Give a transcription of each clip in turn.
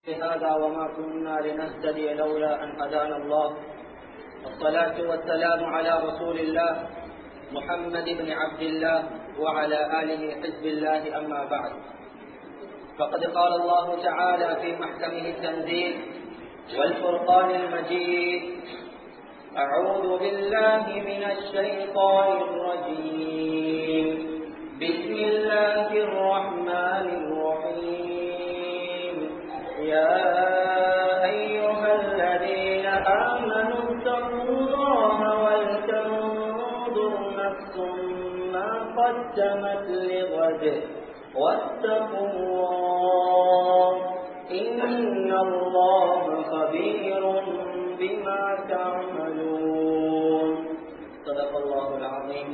هذا وما كنا لنهتدي لولا أن هدانا الله الصلاة والسلام على رسول الله محمد بن عبد الله وعلى آله حزب الله أما بعد فقد قال الله تعالى في محكمه التنزيل والفرقان المجيد أعوذ بالله من الشيطان الرجيم بسم الله الرحمن الرحيم يا أيها الذين آمنوا اتقوا الله ولتنظر نفس ما قدمت لغد واتقوا الله إن الله خبير بما تعملون صدق الله العظيم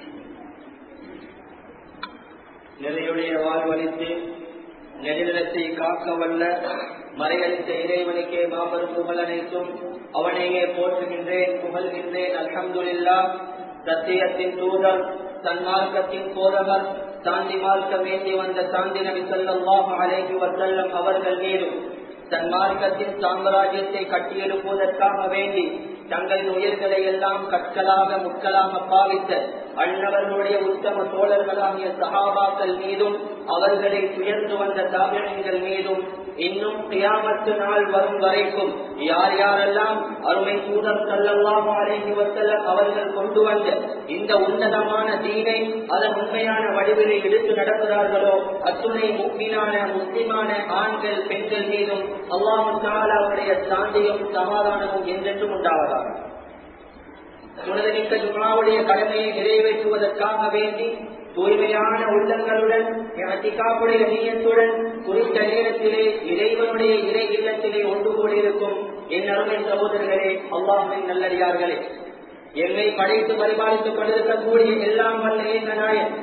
நிறையுடைய வாழ்வழித்து நெடுநிலத்தை காக்க வல்ல மறையளித்த இறைவனுக்கே மாபெரும் புகழ் அனைத்தும் அவனையே போற்றுகின்றேன் புகழ்கின்றேன் அல்ஹம்துலில்லா சத்தியத்தின் தூதர் சன்மார்க்கத்தின் போதவர் சாந்தி மார்க்க வேண்டி வந்த சாந்தி நபி ஸல்லல்லாஹு அலைஹி வஸல்லம் அவர்கள் மீதும் சன்மார்க்கத்தின் சாம்ராஜ்யத்தை கட்டியெழுப்புவதற்காக வேண்டி தங்களின் உயிர்களை எல்லாம் கற்களாக முட்களாக பாவித்த அண்ணவர்களுடைய உத்தம தோழர்களாகிய சகாபாக்கள் மீதும் அவர்களை துயர்ந்து வந்த தாபியங்கள் மீதும் இன்னும் கியாமத்து நாள் வரும் வரைக்கும் யார் யாரெல்லாம் அருமை தூதர் சல்லல்லாஹு அலைஹி வஸல்லம் அவர்கள் கொண்டு வந்த இந்த உன்னதமான தீனை அதன் உண்மையான வடிவிலை எடுத்து நடக்கிறார்களோ அத்துணை முக்மீனான முஸ்லிமான ஆண்கள் பெண்கள் மீதும் அல்லாஹு தாலாவுடைய சாந்தியும் சமாதானமும் என்றென்றும் உண்டாவதாக புனிதமிக்க ஜுமாவுடைய கடமையை நிறைவேற்றுவதற்காக வேண்டி தூய்மையான உள்ளங்களுடன் அத்திகாப்புடைய நீயத்துடன் குறித்த நேரத்திலே இறைவனுடைய இறை இல்லத்திலே ஒன்று கூடியிருக்கும் என் அருமை சகோதரர்களே அல்லாஹின் நல்லடியார்களே என்னை படைத்து பரிபாலித்துக் கொண்டிருக்கக்கூடிய எல்லாம் வல்ல ஏந்த நாயன்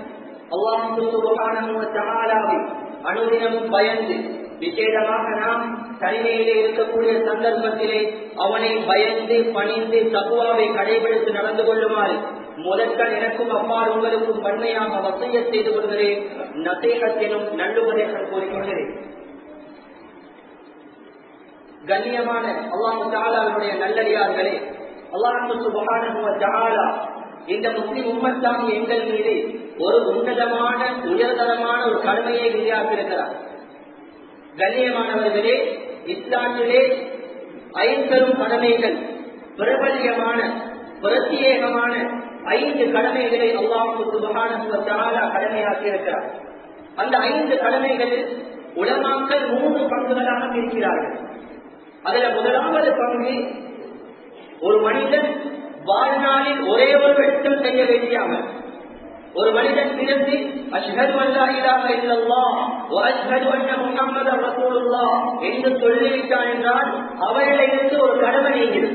அல்லாஹாவை அனுதினமும் பயந்து விசேடமாக நாம் தனிமையிலே இருக்கக்கூடிய சந்தர்ப்பத்திலே அவனை பயந்து பணிந்து தகுவாவை கடைபிடித்து நடந்து கொள்ளுமாறு முதற்கண் எனக்கும் அப்பால் உங்களுக்கும் பன்மையாக வசைய செய்து கொள்கிறேன் நசேகத்தினும் நல்லுபதேசம் கூறிக்கொள்கிறேன் கண்ணியமான அல்லாஹு தாலாவுடைய நல்லடியார்களே அல்லாஹு சுபகான இந்த முஸ்லிம் உம்மத்தாமி எங்கள் மீது ஒரு உன்னதமான உயர்தரமான ஒரு கடமையை விளையாட்டிருக்கிறார் கண்ணியமானவர்களே இஸ்லாமிலே ஐம்பெரும் கடமைகள் பிரபல்யமான பிரத்யேகமான ஐந்து கடமைகளை அல்லாஹு சுபகான கடமையாக்கி இருக்கிறார் அந்த ஐந்து கடமைகளில் உலமாக்கள் மூன்று பங்குகளாக பிரிக்கிறார்கள் அதுல முதலாவது பங்கு ஒரு மனிதன் வாழ்நாளில் ஒரே ஒரு விஷயம் செய்ய வேண்டியாமல் ஒரு மனிதன் பிறந்து அஷ்ஹது அல்லா இலாஹ இல்லல்லாஹ் வ அஷ்ஹது அன்ன முஹம்மதர் ரசூலுல்லாஹ் என்று சொல்லிவிட்டான் என்றால் அவரிலிருந்து ஒரு கடமை நீங்கிறது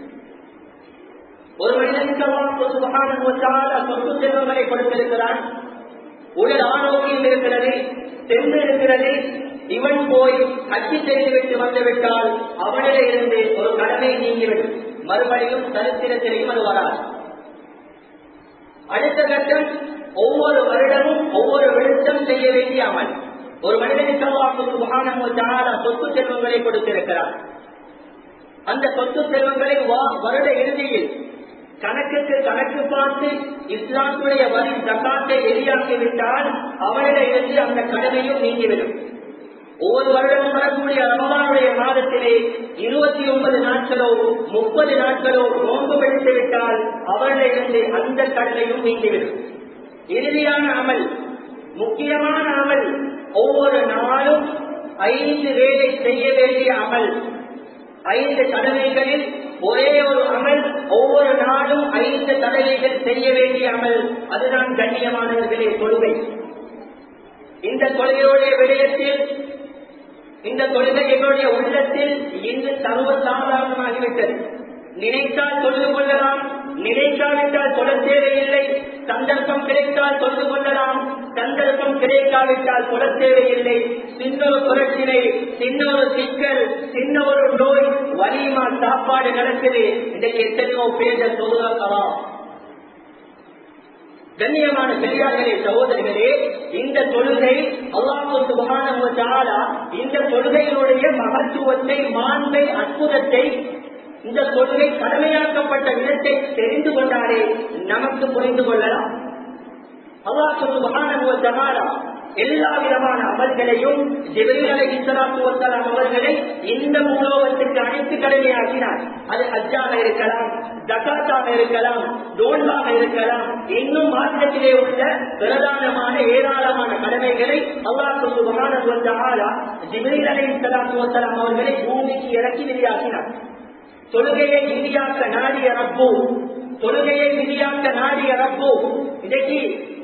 ஒரு மனிதனுக்கு அல்லாஹ் சுப்ஹானஹு வ தஆலா சொத்து செல்வங்களை கொடுத்திருக்கிறான் உடல் ஆரோக்கியம் இருக்கிறது சென்று இருக்கிறது இவன் போய் அச்சு செய்துவிட்டு வந்துவிட்டால் அவனிட இருந்து ஒரு கடமை நீங்கிவிடும் மறுபடியும் சரித்திரத்திலையும் அது வராது அடுத்த கட்டம் ஒவ்வொரு வருடமும் ஒவ்வொரு விழுத்தம் செய்ய வேண்டிய அமல் ஒரு மனிதனுக்கு சொத்து செல்வங்களை கொடுத்திருக்கிறார் அந்த சொத்து செல்வங்களை வருட இறுதியில் கணக்குக்கு கணக்கு பார்த்து இஸ்லாத்துடைய வரி ஜக்காத்தை எரியாக்கி விட்டால் அவனிட இருந்து அந்த கடமையும் நீங்கிவிடும் ஒவ்வொரு வருடமும் வரக்கூடிய ரமதானுடைய மாதத்திலே இருபத்தி ஒன்பது நாட்களோ முப்பது நாட்களோ நோன்பு பிடித்து விட்டால் அவர்களிருந்து அந்த கடலையும் நீங்கிவிடும் இறுதியான அமல் முக்கியமான அமல் ஒவ்வொரு நாளும் ஐந்து வேலை செய்ய வேண்டிய அமல் ஐந்து தடவைகளில் ஒரே ஒரு அமல் ஒவ்வொரு நாளும் ஐந்து தடவைகள் செய்ய வேண்டிய அமல் அதுதான் கண்ணியமானவர்களே தொழுகை இந்த தொழுகையுடைய விடயத்தில் இந்த தொழுகை எங்களுடைய உள்ளத்தில் இன்று சர்வ சாதாரணமாகிவிட்டது நினைத்தால் தொழுது கொள்ளலாம் நினைக்காவிட்டால் தொட தேவையில்லை சந்தர்ப்பம் கிடைத்தால் தொழுது கொள்ளலாம் சந்தர்ப்பம் கிடைக்காவிட்டால் தொட தேவையில்லை சின்ன ஒரு புரட்சினை சின்ன ஒரு சிக்கல் சின்ன ஒரு நோய் வலிமா சாப்பாடு நடக்குது இன்றைக்கு எத்தனையோ பேர தொழுதாக்கலாம் கண்ணியமான பெரியார்களே சகோதரிகளே இந்த தொழுகை அல்லாஹு சுபஹானஹு வ தஆலா இந்த தொழுகையினுடைய மகத்துவ தொழுகை மாண்பை அற்புதத்தை இந்த தொழுகை கடமையாக்கப்பட்ட விதத்தை தெரிந்து கொண்டாலே நமக்கு புரிந்து கொள்ளலாம் அல்லாஹ் சுப்ஹானஹு எல்லா விதமான அமல்களையும் ஜிபிரிகளை இஸ்லாத்து வசலாம் அவர்களை இந்த உலோகத்திற்கு அனைத்து கடமையாக்கினார் அது ஹஜ்ஜாக இருக்கலாம் ஜகாத்தாக இருக்கலாம் நோன்பாக இருக்கலாம் இன்னும் மார்க்கத்திலே உள்ள பிரதானமான ஏராளமான கடமைகளை அல்லாஹு சுப்ஹானஹு வ தஆலா ஜிப்ரீல் அலைஹிஸ்ஸலாத்து வஸலாம் அவர்களை பூமிக்கு இறக்கி வெளியாக்கினார் தொழுகையை விதியாக்க நாடிய ரப்பு தொழுகையை விதியாக்க நாடிய ரப்பு இன்றைக்கு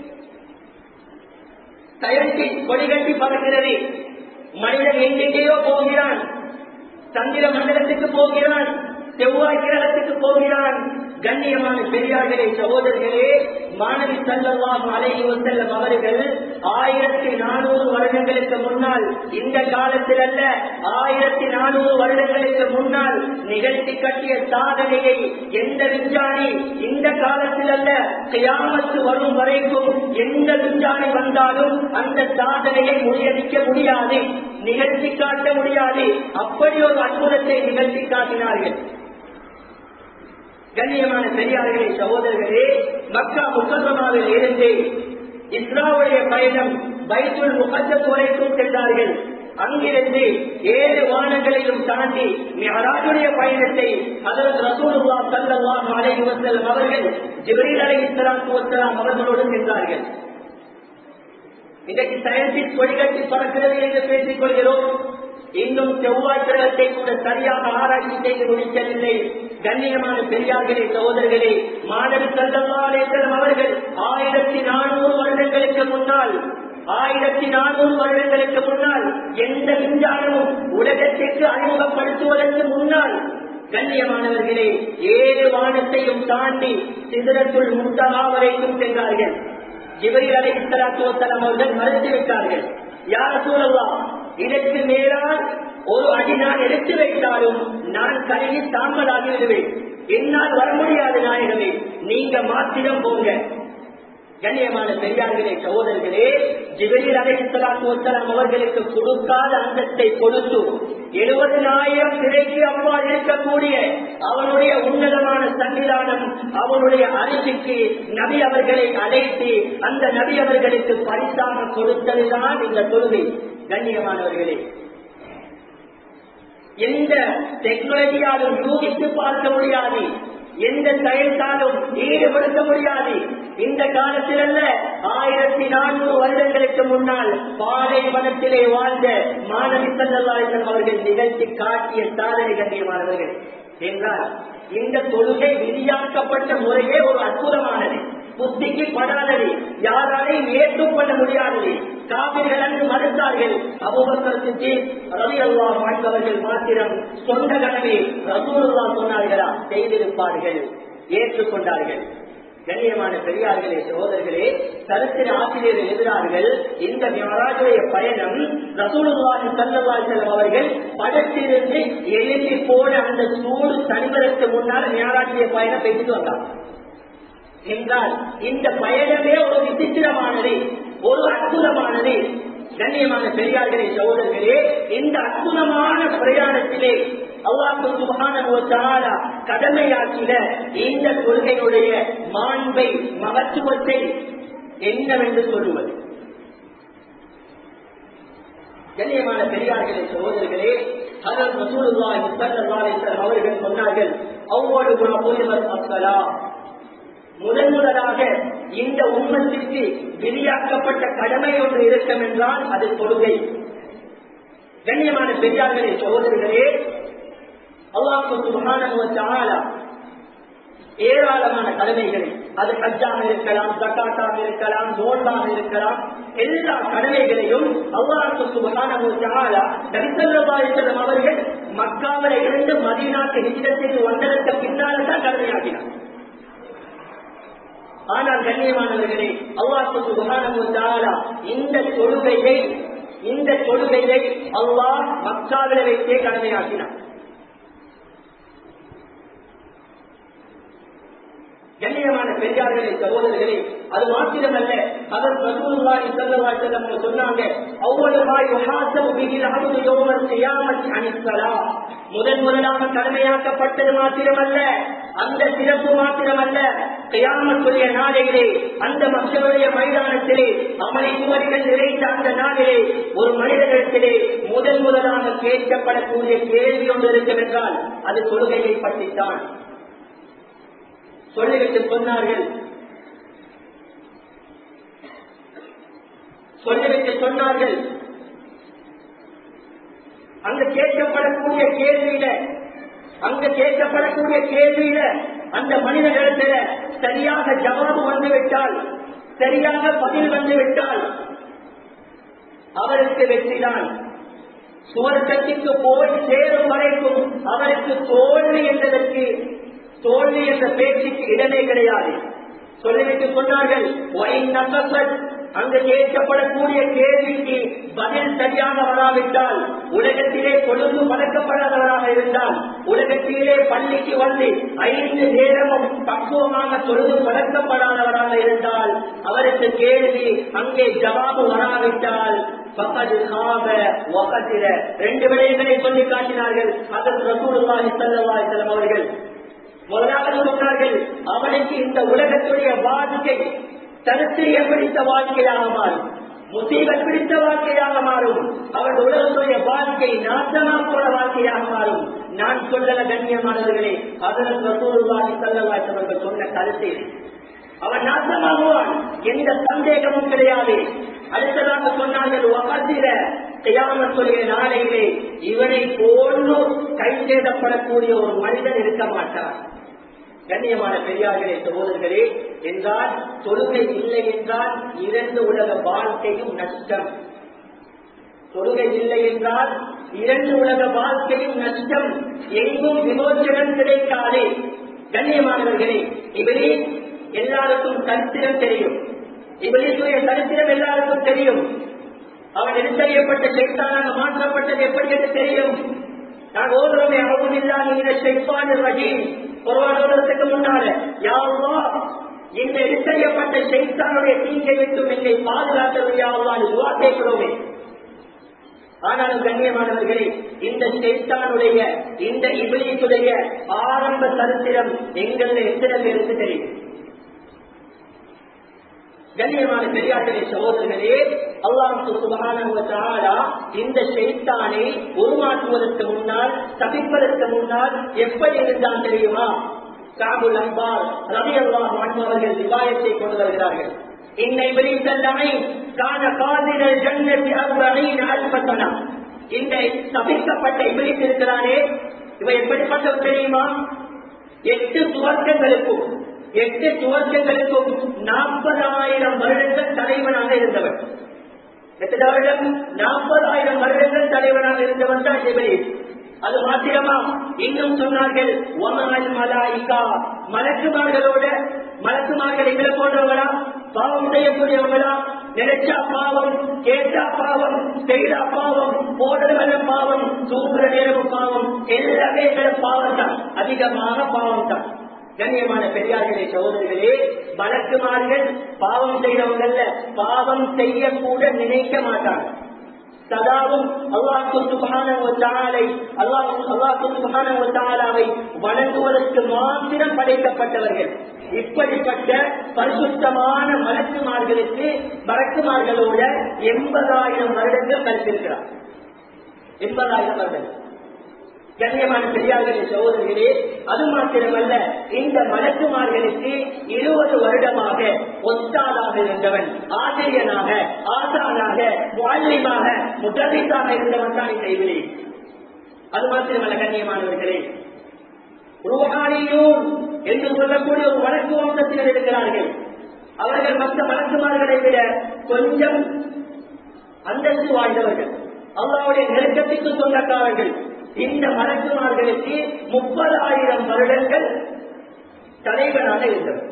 தயர்த்தி கொடிகட்டி பறக்கிறது மனிதன் எங்கெங்கேயோ போகிறான் சந்திர மண்டலத்துக்கு போகிறான் செவ்வாய் கிரகத்துக்கு போகிறான் கண்ணியமான பெரியார்களே சகோதரர்களே மாணவி செல்லவாம் அலைஹி வசல்லம் அவர்கள் ஆயிரத்தி நானூறு வருடங்களுக்கு முன்னால் இந்த காலத்தில் அல்ல ஆயிரத்தி நானூறு வருடங்களுக்கு முன்னால் நிகழ்த்தி கட்டிய சாதனையை எந்த விஞ்ஞானி இந்த காலத்தில் அல்ல கியாமத்து வரும் வரைக்கும் எந்த விஞ்ஞானி வந்தாலும் அந்த சாதனையை முறியடிக்க முடியாது நிகழ்த்தி காட்ட முடியாது அப்படி ஒரு அற்புதத்தை நிகழ்த்தி காட்டினார்கள் கண்ணியமான பெரியார்களே சகோதரர்களே மக்கா முக்கமாவில் இருந்து இஸ்ராவுடைய பயணம் பைத்துல் முகத்தத் வரைக்கும் சென்றார்கள் அங்கிருந்து ஏழு வானங்களிலும் தாண்டி மிஹராஜுடைய பயணத்தை அதற்கு ரசூலுல்லா சல்லல்லாஹு அலைஹி வஸல்லம் அவர்கள் ஜிப்ரீல் அலைஹிஸ்ஸலாத்து வஸலாம் அவர்களோடு சென்றார்கள் இன்றைக்கு சயின்டிஸ்ட் கொடிகட்டி பறக்கிறது என்று பேசிக் கொள்கிறோம் இன்னும் செவ்வாய் கிரகத்தை கூட சரியாக ஆராய்ச்சி செய்து முடிக்கவில்லை கண்ணியமான பெரியார்களே சகோதரர்களே மாணவி செல்லம் அவர்கள் ஆயிரத்தி நானூறு வருடங்களுக்கு முன்னால் ஆயிரத்தி நானூறு வருடங்களுக்கு முன்னால் எந்த விஞ்ஞானமும் உலகத்திற்கு அறிமுகப்படுத்துவதற்கு முன்னால் கண்ணியமானவர்களே ஏழு வானத்தையும் தாண்டி சிதறத்துள் முந்தகா வரைக்கும் சென்றார்கள் ஜிபரில் அலை இஸ்லாத்து வசலாம் அவர்கள் மறுத்துவிட்டார்கள் யார் சூழல்லாம் இதற்கு மேலால் ஒரு அடி நான் எடுத்து வைத்தாலும் நான் கருகி சாம்பலாகி விடுவேன் என்னால் வர முடியாது நாயகமே நீங்க மாத்திரம் போங்க கண்ணியமான பெரியார்களே சகோதரர்களே ஜிபரில் அலை இஸ்லாத்து வசலாம் அவர்களுக்கு கொடுக்காத அந்தத்தை கொடுத்து எழுபதினாயிரம் சிறைக்கு அப்பா இருக்கக்கூடிய அவனுடைய உன்னதமான சன்னிதானம் அவனுடைய அரிசிக்கு நபி அவர்களை அழைத்து அந்த நபி அவர்களுக்கு பரிசாக கொடுத்ததுதான் இந்த தொழுகை கண்ணியமானவர்களே எந்த டெக்னாலஜியாலும் யூகித்து பார்க்க முடியாது எந்த செயல்தாலும் ஈடுபடுத்த முடியாது இந்த காலத்தில் அல்ல ஆயிரத்தி நானூறு வருடங்களுக்கு முன்னால் பாலைவனத்திலே வாழ்ந்த மாணவி சல்லாசன் அவர்கள் நிகழ்த்தி காட்டிய சாதனை கண்ணியமானவர்கள் என்றால் இந்த தொழுகை விதியாக்கப்பட்ட முறையே ஒரு அற்புதமானது புத்திக்கு படாதது யாராலையும் ஏற்றுக்கொள்ள முடியாதது காவிர்கள் அங்கு மறுத்தார்கள் அபுபக்கருக்கு ரவி அல்லா வாழ்ந்தவர்கள் மாத்திரம் சொந்த கடமை ரசூலுல்லா சொன்னார்களா செய்திருப்பார்கள் ஏற்றுக்கொண்டார்கள் கண்ணியமான பெரியார்களே சகோதரர்களே சரித்திர ஆசிரியர்கள் எழுதுகிறார்கள் இந்த மியராஜுடைய பயணம் ரசூலுல்லாஹி ஸல்லல்லாஹு அலைஹி அவர்கள் படத்திலிருந்து எழுதி போன அந்த சூடு தனிவதற்கு முன்னால் மியராஜுடைய பயணம் பெய்து வந்தார் என்றால் இந்த பயணமே ஒரு விசித்திரமானது ஒரு அற்புதமானது கண்ணியமான பெரியார்களே சகோதரர்களே இந்த அற்புதமான பிரயாணத்திலே அல்லாஹு சுபஹானஹு தஆலா கடமையாக்கின இந்த கொள்கையுடைய மாண்பை மகத்துவத்தை என்னவென்று சொல்லுவது கண்ணியமான பெரியார்களே சகோதரர்களே அதன் ரசூலுல்லாஹி ஸல்லல்லாஹு அலைஹி வஸல்லம் அவர்கள் சொன்னார்கள் அவ்வளவு குணபுரிவர் அஸ்ஸலா முதன் முதலாக இந்த உண்மத்திற்கு விதியாக்கப்பட்ட கடமை ஒன்று இருக்கும் என்றால் அது தொழுகை கண்ணியமான பெரியார்களே சகோதரர்களே அல்லாஹு சுபஹானஹு ஏராளமான கடமைகளை அது ஹஜ்ஜாக இருக்கலாம் ஜக்காத்தாக இருக்கலாம் நோன்பாக இருக்கலாம் எல்லா கடமைகளையும் அல்லாஹு சுபஹானஹு தஆலா நபி ஸல்லல்லாஹு அலைஹி வஸல்லம் அவர்கள் மக்காவில இருந்து மதீனாக்கு ஹிஜ்ரத்துக்கு வந்ததற்கு பின்னால் தான் கடமையாக்கினார் ஆனால் கண்ணியமானவர்களே அல்லாஹு சுபஹானஹு தஆலா இந்த தொழுகையை இந்த தொழுகையை அல்லாஹ் மக்காவில வைத்தே கடமையாக்கினார் கண்ணியமான பெரியார்களே சகோதரர்களே அது மாத்திரமல்ல அவர் ரசூலுல்லாஹி ஸல்லல்லாஹு அலைஹி வஸல்லம் சொன்னாங்க அவ்வளவா யுஹாசபு பிஹில் அப்து யௌமல் கியாமத் அனிஸ்ஸலாம் முதன் முதலாக கடமையாக்கப்பட்டது மாத்திரமல்ல அந்த சிறப்பு மாத்திரமல்ல கியாமத்துடைய நாளையிலே அந்த மக்களுடைய மைதானத்திலே அமளி குமரிகள் நிறைந்த அந்த நாளிலே ஒரு மனிதனிடத்திலே முதன் முதலாக கேட்கப்படக்கூடிய கேள்வி ஒன்று இருக்கும் என்றால் அது கொள்கையை பற்றித்தான் சொல்லிவிட்டு சொன்னார்கள் சொல்லிவிட்டு சொன்னார்கள் அங்க கேட்கப்படக்கூடிய கேள்வியில அங்க கேட்கப்படக்கூடிய கேள்வியில அந்த மனிதனிடத்துல சரியாக ஜவாபு வந்துவிட்டால் சரியாக பதில் வந்துவிட்டால் அவருக்கு வெற்றிதான் சுவர்க்கத்திற்கு போய் சேரும் வரைக்கும் அவருக்கு தோல்வி என்பதற்கு தோல்வி என்ற பேச்சுக்கு இடமே கிடையாது சொல்லிவிட்டு சொன்னார்கள் அங்கு கேட்கப்படக்கூடிய கேள்விக்கு பதில் சரியாக வராவிட்டால் உலகத்திலே கொழுந்து பழக்கப்படாதவராக இருந்தால் உலகத்திலே பள்ளிக்கு வந்து ஐந்து நேரமும் பக்குவமாக தொழுது பழக்கப்படாதவராக இருந்தால் அவருக்கு கேள்வி அங்கே ஜவாபு வராவிட்டால் ரெண்டு விடயங்களை சொல்லி காட்டினார்கள் அதற்கு ரசூலுல்லாஹி ஸல்லல்லாஹு அலைஹி வஸல்லம் அவர்கள் முதலாவது சொன்னார்கள் அவனுக்கு இந்த உலகத்துடைய வாழ்க்கை தரித்திரியம் பிடித்த வாழ்க்கையாக மாறும் முசீபத் பிடித்த வாழ்க்கையாக மாறும் அவன் உலகத்துடைய வாழ்க்கை நாசமா போன வாழ்க்கையாக மாறும் நான் சொல்லல கண்ணியமானவர்களே அதற்கு ரசூலுல்லாஹி ஸல்லல்லாஹு அலைஹி வஸல்லம் சொன்ன கருத்து அவன் நாசமாகுவான் எந்த சந்தேகமும் கிடையாது அடுத்ததாக சொன்னார்கள் வகத்திர செய்யாமத்துடைய நாளையிலே இவனை போன்று கை சேதப்படக்கூடிய ஒரு மனிதன் இருக்க மாட்டான் கண்ணியமான பெரியார்களே சகோதரர்களே என்றால் தொழுகை இல்லை என்றால் இரண்டு உலக வாழ்க்கையும் நஷ்டம் தொழுகை இல்லை என்றால் இரண்டு உலக வாழ்க்கையும் நஷ்டம் எங்கும் விமோச்சனம் கிடைக்காது கண்ணியமானவர்களே இவரே எல்லாருக்கும் சரித்திரம் தெரியும் இவருடைய சரித்திரம் எல்லாருக்கும் தெரியும் அவன் எடுத்தறியப்பட்ட சைத்தானாக மாற்றப்பட்டது எப்படி என்று தெரியும் நான் ஓதுறோமே அவரும் இல்லாத சைப்பான ரஜீம் ஒருவாரோதத்துக்கு முன்னால யாவா இந்த எடுத்தறியப்பட்ட சைத்தானுடைய தீங்கை விட்டும் என்னை பாதுகாத்தது யாவான்னு துவா கேட்கிறோமே ஆனாலும் கண்ணியமானவர்களே இந்த சைத்தானுடைய இந்த இபிலியத்துடைய ஆரம்ப சரித்திரம் எங்களில் எத்தனை பேருக்கு தெரியும் கண்ணியமான பெரியார்களே சகோதரர்களே அல்லாஹு சுபகான இந்த செய்தானை உருமாற்றுவதற்கு முன்னால் தவிப்பதற்கு முன்னால் எப்படி இருந்தால் தெரியுமா காபுல் அம்பார் ரவி அல்லாஹ் அவர்கள் விவாயத்தை கொண்டு வருகிறார்கள் இன்னை விரித்தண்டமை காண காதிரல் ஜன்னதி அறுபடையின் அல்பத்தனா இந்த தவிக்கப்பட்ட இபிலிஸ் இருக்கிறானே இவன் எப்படிப்பட்டவர் தெரியுமா எட்டு துவக்கங்களுக்கும் எட்டு துவக்கங்களுக்கும் நாற்பதாயிரம் வருடங்கள் தலைவனாக இருந்தவர் எத்தனை வருடம் நாற்பதாயிரம் வருடங்கள் தலைவனாக இருந்தவன் தான் ஜெபரீஸ் அது மாத்திரமா இன்னும் சொன்னார்கள் ஒமால் மலாயிகா மலக்குமார்களோட மலக்குமார்கள் எங்களை போன்றவங்களா பாவம் செய்யக்கூடியவங்களா நினைச்சா பாவம் கேட்டா பாவம் செய்தா பாவம் போடுற பாவம் தூங்குற நேரமும் பாவம் எல்லாமே பாவம் தான் அதிகமாக பாவம் தான் கண்ணியமான பெரியார்களே சகோதரிகளே வழக்குமார்கள் பாவம் செய்தவங்கல்ல பாவம் செய்யக்கூட நினைக்க மாட்டாங்க சதாவும் அல்லாஹு சுபானை அல்லாஹ் அல்லாஹு சுபானை வணங்குவதற்கு மாத்திரம் படைக்கப்பட்டவர்கள் இப்படிப்பட்ட பரிசுத்தமான மலக்குமார்களுக்கு மலக்குமார்களோட எண்பதாயிரம் வருடங்கள் கருத்திருக்கிறார் எண்பதாயிரம் வருடங்கள் கண்ணியமான பெரியார்களே சகோதரிகளே அது மாத்திரமல்ல இந்த மலக்குமார்களுக்கு இருபது வருடமாக ஒத்தாதாக இருந்தவன் ஆசிரியனாக ஆசானாக வாழ்லிமாக முதலீட்டாக இருந்தவன் தான் இந்த இதிலே அது மாத்திரமல்ல கண்ணியமானவர்களே ருஹானியூன் என்று சொல்லக்கூடிய ஒரு வழக்கு வம்சத்தினர் இருக்கிறார்கள் அவர்கள் மற்ற வழக்குமார்களை விட கொஞ்சம் அந்தஸ்து வாழ்ந்தவர்கள் அல்லாவுடைய நெருக்கத்திற்கு சொந்தக்காரர்கள் இந்த மலக்குமார்களுக்கு முப்பதாயிரம் வருடங்கள் தலைவனாக இருந்தவர்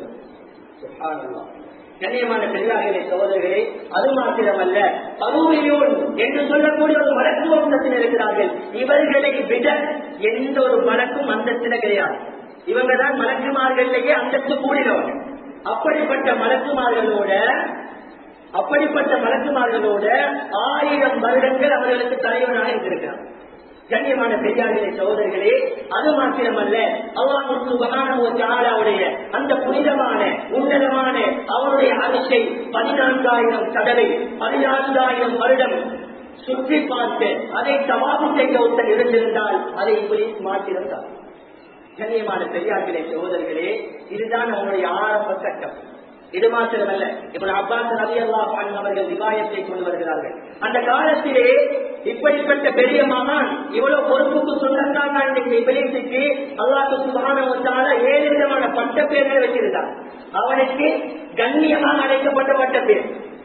கண்ணியமான பெரியார்களே சகோதரர்களே அது மாத்திரமல்ல பருவியூன் என்று சொல்லக்கூடிய ஒரு மலக்கு வம்சத்தில் இருக்கிறார்கள் இவர்களை விட எந்த ஒரு மலக்கும் அந்தத்தில கிடையாது இவங்க தான் மலக்குமார்களிலேயே அந்தஸ்து கூடினவங்க அப்படிப்பட்ட மலக்குமார்களோட அப்படிப்பட்ட மலக்குமார்களோட ஆயிரம் வருடங்கள் அவர்களுக்கு தலைவனாக இருந்திருக்கிறார் கண்ணியமான பெரியார்களே சகோதரர்களே அது மாத்திரமல்ல அல்லாஹுடைய அந்த புனிதமான உன்னதமான அவருடைய அரசை பதினான்காயிரம் தடவை பதினான்காயிரம் வருடம் சுற்றி பார்த்து அதை சவாபு செய்த ஒருத்தர் இருந்திருந்தால் அதை இப்படி மாற்றிருந்தார் கண்ணியமான பெரியார்களே சகோதரர்களே இதுதான் அவனுடைய ஆரம்ப கட்டம் இது மாத்திரமல்ல இப்ப அப்பாஸ் ரவி அல்லா அவர்கள் விவாயத்தை கொண்டு வருகிறார்கள் அந்த காலத்திலே இப்படிப்பட்ட பெரிய மகான் இவ்வளவு பொறுப்புக்கு சொல்லத்தான் இன்றைக்கு இபிலிசுக்கு அல்லாஹு சுபானவத்தால ஏழு விதமான பட்ட பேர்களை வச்சிருந்தார் அவனுக்கு கண்ணியமாக அழைக்கப்பட்ட பட்ட பேர்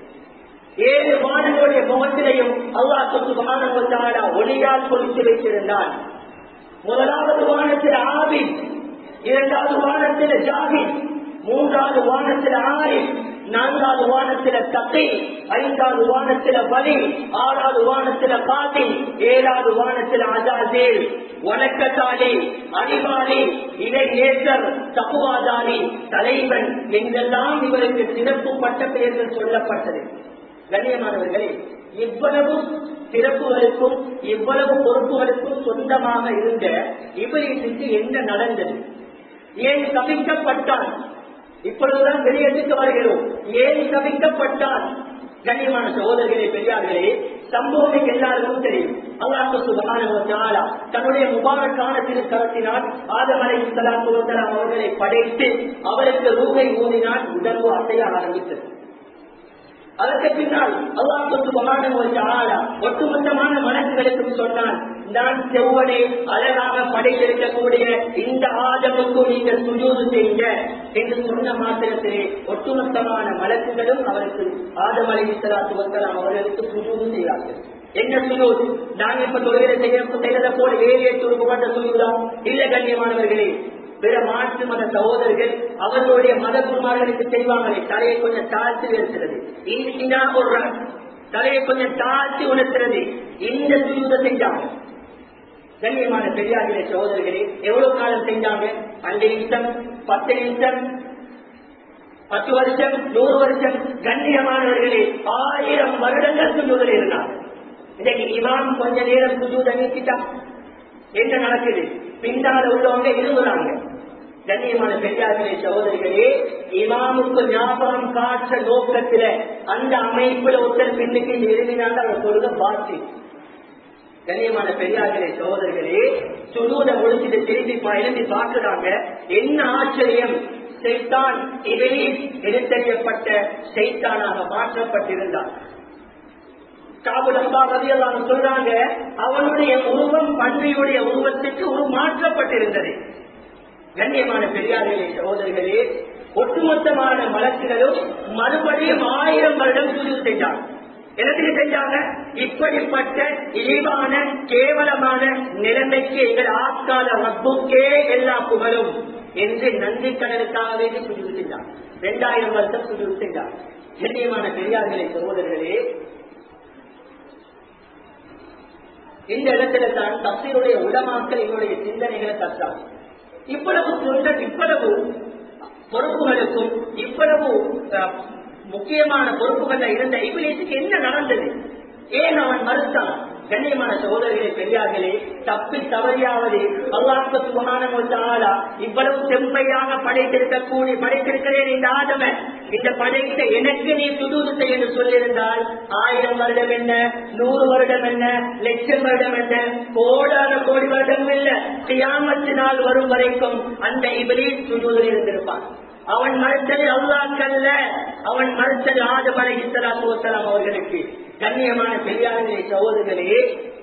ஏழு வானங்களுடைய முகத்திலையும் அல்லாஹு சுபானவத்தால ஒளியால் கொடுத்து வைத்திருந்தான் முதலாவது வானத்தில் ஆவி இரண்டாவது வானத்தில் ஜாகிர் மூன்றாவது வானத்தில் ஆறு நான்காவது வானத்தில தத்தை ஐந்தாவது வானத்தில பலி ஆறாவது வானத்தில காதி ஏழாவது வானத்தில அஜாசேல் வணக்கத்தாளி அறிவாளி இணை நேசர் தப்புவாதாரி தலைவன் என்றெல்லாம் இவருக்கு சிறப்பு பட்ட பெயர்கள் சொல்லப்பட்டது கண்ணியமானவர்களே இவ்வளவு சிறப்புகளுக்கும் இவ்வளவு பொறுப்புகளுக்கும் சொந்தமாக இருந்த இவருக்கு என்ன நடந்தது ஏன் தவிக்கப்பட்டான் இப்பொழுதுதான் வெளியெடுக்க வருகிறோம் ஏன் தவிக்கப்பட்டான் கண்ணியமான சகோதரர்களே பெரியார்களே சம்பவம் எல்லாருக்கும் தெரியும் அல்லாஹு சுபகான தன்னுடைய முபாரக்கான திருத்தரத்தினால் ஆதமலை சலாத்து அவர்களை படைத்து அவருக்கு ரூகை ஊதினால் உடம்பு அசைய ஆரம்பித்தது அதற்கு பின்னால் அல்லாஹுக்கு மகான ஒட்டுமொத்தமான மனசுகளுக்கும் சொன்னான் நான் செவ்வனே அழகாக படைத்திருக்கக்கூடிய இந்த ஆதமுக்கு நீங்கள் சுஜூது செய்ய என்று சொன்ன மாத்திரத்திலே ஒட்டுமொத்தமான மலக்குகளும் அவருக்கு ஆதம் அலி இஸ்லாத்து வசலாம் அவர்களுக்கு சுஜூது செய்தார்கள் என்ன சுஜூத் நான் இப்ப தொழிலை செய்ய செய்ததை போல ஏழே துருக்கப்பட்ட சுஜூதான் இல்ல கண்ணியமானவர்களே பிற மாற்று மத சகோதரர்கள் அவர்களுடைய மத குருமார்களுக்கு செய்வாங்களே தலையை கொஞ்சம் தாழ்த்தி இருக்கிறது இன்னைக்கு ஒரு தலையை கொஞ்சம் தாழ்த்தி உணர்த்துறது இந்த சுயூத செஞ்சாங்க கண்ணியமான பெரியார்களே சகோதரர்களே எவ்வளவு காலம் செஞ்சாங்க அஞ்சு நிமிஷம் பத்து நிமிஷம் பத்து வருஷம் நூறு வருஷம் கண்ணியமானவர்களே ஆயிரம் வருடங்கள் சுஜூதில் இருந்தாங்க இன்னைக்கு இமாம் கொஞ்ச நேரம் சுஜூத நீக்கிட்டான் என்ன நடக்குது பின்னால உள்ளவங்க இருமுறாங்க கண்ணியமான பெரியார்களே சகோதரிகளே இமாமுக்கு ஞாபகம் காற்ற நோக்கத்துல அந்த அமைப்புல ஒருத்தர் பின்னுக்கு எழுதினாங்க அவர் சொல்லுங்க பாசி கண்ணியமான பெரியார்களே சகோதரர்களே சுதூத முடிச்சுட்டு திரும்பி எழுதி பார்க்கிறாங்க என்ன ஆச்சரியம் செய்தான் இவரில் எடுத்தறியப்பட்ட செய்தானாக மாற்றப்பட்டிருந்தார் சொல்றாங்க அவனுடைய உருவம் பன்றியுடைய உருவத்துக்கு ஒரு மாற்றப்பட்டிருந்தது கண்ணியமான பெரியார்களே சகோதரர்களே ஒட்டுமொத்தமான வழக்குகளும் மறுபடியும் ஆயிரம் வருடம் சுருள் செஞ்சாங்க எனக்கு செஞ்சாங்க இப்படிப்பட்ட இழிவான கேவலமான நிலைமைக்கு எங்கள் ஆட்கால ரப்புக்கே எல்லா புகழும் என்று நன்றி கடலுக்காக வேண்டி சுஜூர் செஞ்சாங்க இரண்டாயிரம் வருஷம் சுஜூர் செஞ்சாங்க கண்ணியமான பெரியார்களே சகோதரர்களே இந்த இடத்துல தான் தப்சீருடைய உடமாக்கள் எங்களுடைய சிந்தனைகளை தத்தாங்க இவ்வளவு சொல்ற இவ்வளவு பொறுப்புகளுக்கும் இவ்வளவு முக்கியமான பொறுப்புகள்ல இருந்த இவனுக்கு என்ன நடந்தது ஏன் அவன் மறுத்தான் கண்ணியமான சகோதரர்களே பெரியார்களே தப்பி தவறியாவது அல்லாஹ் சுகானா இவ்வளவு செம்மையாக படைத்திருக்கக்கூடிய படைத்திருக்கிறேன் இந்த ஆதம இந்த படைத்த எனக்கு நீ சுதூது செய்ய சொல்லியிருந்தால் ஆயிரம் வருடம் என்ன நூறு வருடம் என்ன லட்சம் வருடம் என்ன கோடான கோடி வருடம் இல்ல கியாமத்து நாள் வரும் வரைக்கும் அந்த இவரே சுதூதில் இருந்திருப்பான் அவன் மறுத்தது அல்லாக்கல்ல அவன் மறுத்தது ஆதமலை இஸ்லாத்து வசலாம் அவர்களுக்கு கண்ணியமான பெரியார்களே சகோதரர்களே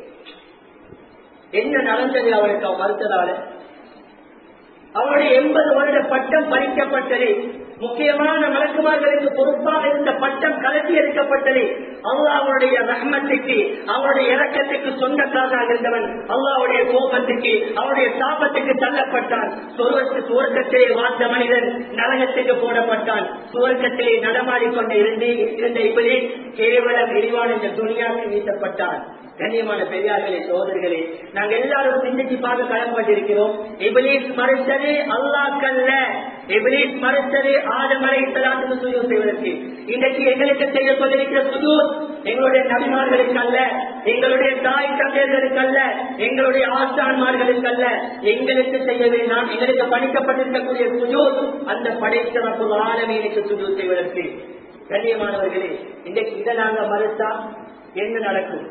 என்ன நடந்தது அவனுக்கு அவன் மறுத்ததால அவனுடைய எண்பது வருட பட்டம் பறிக்கப்பட்டது முக்கியமான மலக்குமார்களுக்கு பொறுப்பாக இருந்த பட்டம் கலட்டி எடுக்கப்பட்டது அல்லாவுடைய ரஹ்மத்துக்கு அவருடைய இறக்கத்துக்கு சொந்தக்காரனாக இருந்தவன் அல்லாவுடைய கோபத்துக்கு அவருடைய சாபத்துக்கு தள்ளப்பட்டான் சுவர்க்கு சுவர்க்கத்திலே வாழ்ந்த மனிதன் நரகத்துக்கு போடப்பட்டான் சுவர்க்கத்திலே நடமாடிக்கொண்டு இருந்து இருந்த இப்படி கேவலம் விரிவான இந்த துணியாக்கு வீசப்பட்டான் கண்ணியமான பெரியார்களே சோதர்களே நாங்கள் எல்லாரும் சிந்திச்சு பார்க்க கடன்பட்டிருக்கிறோம் இபிலீஸ் மறுத்தது அல்லாக்கல்ல இபிலீஸ் மறுத்தது ஆதமலை தலாத்துக்கு சுஜூர் செய்வதற்கு இன்றைக்கு எங்களுக்கு செய்ய சொல்லிருக்கிற சுஜூர் எங்களுடைய நபிமார்களுக்கு அல்ல எங்களுடைய தாய் தந்தையர்களுக்கு அல்ல எங்களுடைய ஆசான்மார்களுக்கு அல்ல எங்களுக்கு செய்ய வேண்டாம் எங்களுக்கு படிக்கப்பட்டிருக்கக்கூடிய சுஜூர் அந்த படைத்தவப்பு ஆலமீனுக்கு சுஜூர் செய்வதற்கு கண்ணியமானவர்களே இன்றைக்கு இதை நாங்க மறுத்தா என்ன நடக்கும்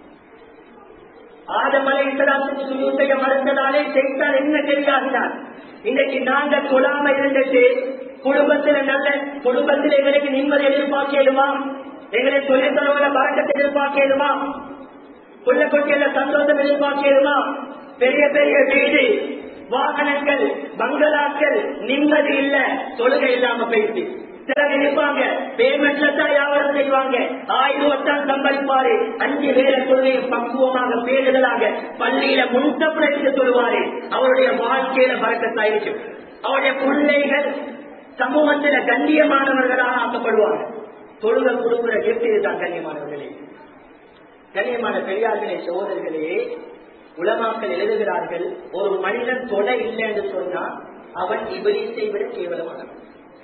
ஆதமலை இஸ்லாத்துக்கு சுஜூர் செய்ய மறுத்ததாலே செய்தால் என்ன தெரியாகிறார் இன்னைக்கு நாங்க தொழாம இருந்துட்டு குடும்பத்துல நல்ல குடும்பத்தில் எங்களுக்கு நிம்மதி எதிர்பார்க்கலுமா எங்களை தொழிற்சலோட பறக்கத்தை எதிர்பார்க்கலுமா புள்ள கொட்டியில சந்தோஷம் எதிர்பார்க்கலுமா பெரிய பெரிய வீடு வாகனங்கள் பங்களாக்கள் நிம்மதி இல்ல தொழுகை இல்லாம போயிடுச்சு சிலர் இருப்பாங்க பேமெண்ட்ல தான் வியாபாரம் செய்வாங்க ஆயிரம் வருஷம் சம்பாதிப்பாரு அஞ்சு வேலை தொழுகையை பக்குவமாக பேருதலாக பள்ளியில முன்தப்படைத்து சொல்லுவாரு அவருடைய வாழ்க்கையில பறக்கத்தாயிருக்கு அவருடைய பிள்ளைகள் சமூகத்தில கண்ணியமானவர்களாக ஆக்கப்படுவாங்க தொழுகை கொடுக்கிற கிஃப்ட் இதுதான் கண்ணியமானவர்களே கண்ணியமான பெரியார்களே சோதர்களே உலமாக்கள் எழுதுகிறார்கள் ஒரு மனிதன் தொடை இல்லை என்று சொன்னா அவன் இபிலிசை விட கேவலமானவன்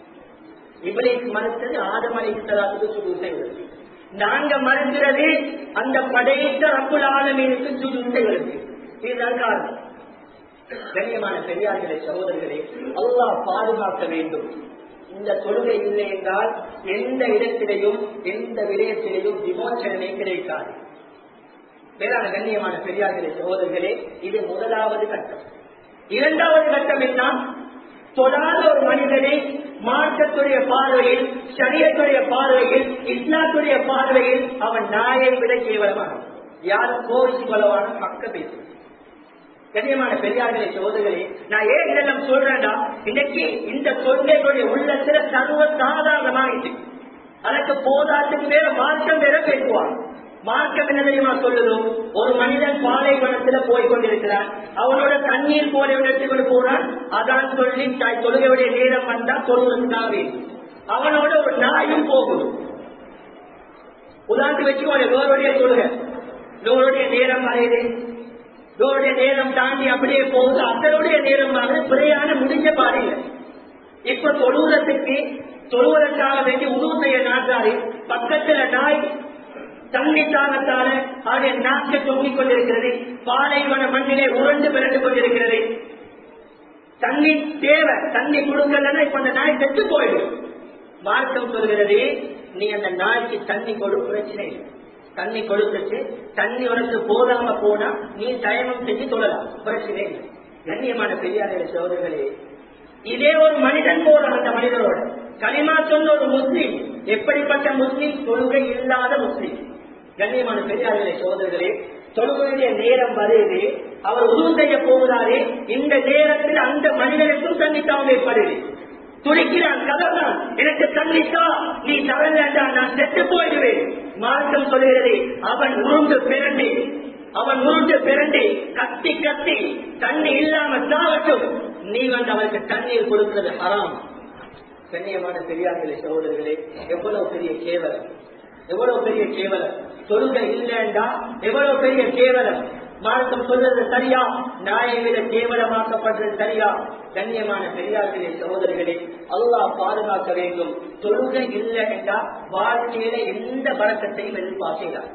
இபிலிஸ் மறுத்தது ஆதமலை தலாத்துக்கு சுடு செய்வது நாங்க மறுக்கிறது அந்த படைத்த ரப்புல் ஆலமீனுக்கு சுடு செய்வது இதுதான் காரணம் கண்ணியமான பெரியார்களே சகோதரர்களே அல்லாஹ் பாதுகாக்க வேண்டும் இந்த தொழுகை இல்லை என்றால் எந்த இடத்திலையும் எந்த விடயத்திலையும் விமோச்சனமே கிடைக்காது வேளாண் கண்ணியமான பெரியார்களே சகோதரர்களே இது முதலாவது கட்டம் இரண்டாவது கட்டம் என்ன தொடாத ஒரு மனிதனை மார்க்கத்துடைய பார்வையில் சரியத்துடைய பார்வையில் இஸ்லாத்துடைய பார்வையில் அவன் நாயை விட கேவலமான யாரும் கோரிச்சு கொள்ளவான பக்க பேசும் கண்ணியமான பெரியார்களே சோதர்களே நான் ஏன் இதெல்லாம் சொல்றேன்டா இன்னைக்கு இந்த கொள்கைகளுடைய உள்ளத்துல சர்வ சாதாரணமாயிட்டு அதற்கு போதாட்டுக்கு மேல மார்க்கம் வேற பேசுவான் மார்க்கம் என்ன தெரியுமா சொல்லுதோ ஒரு மனிதன் பாலைவனத்துல போய் கொண்டிருக்கிறான் அவனோட தண்ணீர் போல எடுத்துக்கொண்டு போறான் அதான் சொல்லி தாய் தொழுகையுடைய நேரம் வந்தா தொழுவதுக்காக அவனோட ஒரு நாயும் போகும் உதாரணத்துக்கு வச்சுக்கோங்க வேறுடைய தொழுகை நூறுடைய நேரம் வரையுது நூறுடைய நேரம் தாண்டி அப்படியே போகுது அதனுடைய நேரம் வந்து பிறையான முடிஞ்ச பாடில்லை இப்ப தொழுவதற்கு தொழுவதற்காக வேண்டி உதவு செய்ய நாட்டாரு பக்கத்துல நாய் தண்ணி தாகத்தால அதே நாக்கு தொங்கிக் கொண்டிருக்கிறது பாலைவன மண்ணிலே உருண்டு பிறந்து கொண்டிருக்கிறது தண்ணி தேவை தண்ணி கொடுக்கலன்னா இப்ப அந்த நாய் செத்து போயிடும் மார்க்கம் சொல்கிறது நீ அந்த நாய்க்கு தண்ணி கொடு பிரச்சனை இல்லை தண்ணி கொடுத்துட்டு தண்ணி உனக்கு போதாம போனா நீ தயமம் செஞ்சு தொழலாம் பிரச்சனை இல்லை கண்ணியமான பெரியாரிய சோதர்களே இதே ஒரு மனிதன் போறான் அந்த மனிதனோட களிமா சொன்ன ஒரு முஸ்லீம் எப்படிப்பட்ட முஸ்லீம் தொழுகை இல்லாத முஸ்லீம் கண்ணியமான பெரியார்களே சோதர்களே தொழுகையுடைய நேரம் வருது அவர் உதவு செய்ய போகிறாரே இந்த நேரத்தில் அந்த மனிதனுக்கும் தண்ணித்தாவும் ஏற்படுது துடிக்கிறான் கதறான் எனக்கு தண்ணித்தா நீ தரலண்டா நான் செத்து போயிடுவேன் மார்க்கம் சொல்கிறது அவன் உருண்டு பிறண்டு அவன் உருண்டு பிறண்டு கத்தி கத்தி தண்ணி இல்லாம சாவட்டும் நீ வந்து அவருக்கு தண்ணீர் கொடுக்கிறது ஹராம் கண்ணியமான பெரியார்களே சகோதரர்களே எவ்வளவு பெரிய கேவலம் எவ்வளவு பெரிய கேவலம் தொழுகை இல்லைண்டா எவ்வளவு பெரிய கேவலம் மார்க்கம் சொல்றது சரியா நாயை விட கேவலமாக்கப்பட்டது சரியா கண்ணியமான பெரியார்களே சகோதரர்களே அல்லாஹ் பாதுகாக்க வேண்டும் தொழுகை இல்லை என்றா வாழ்க்கையில எந்த பழக்கத்தையும் எதிர்பார்க்கிறார்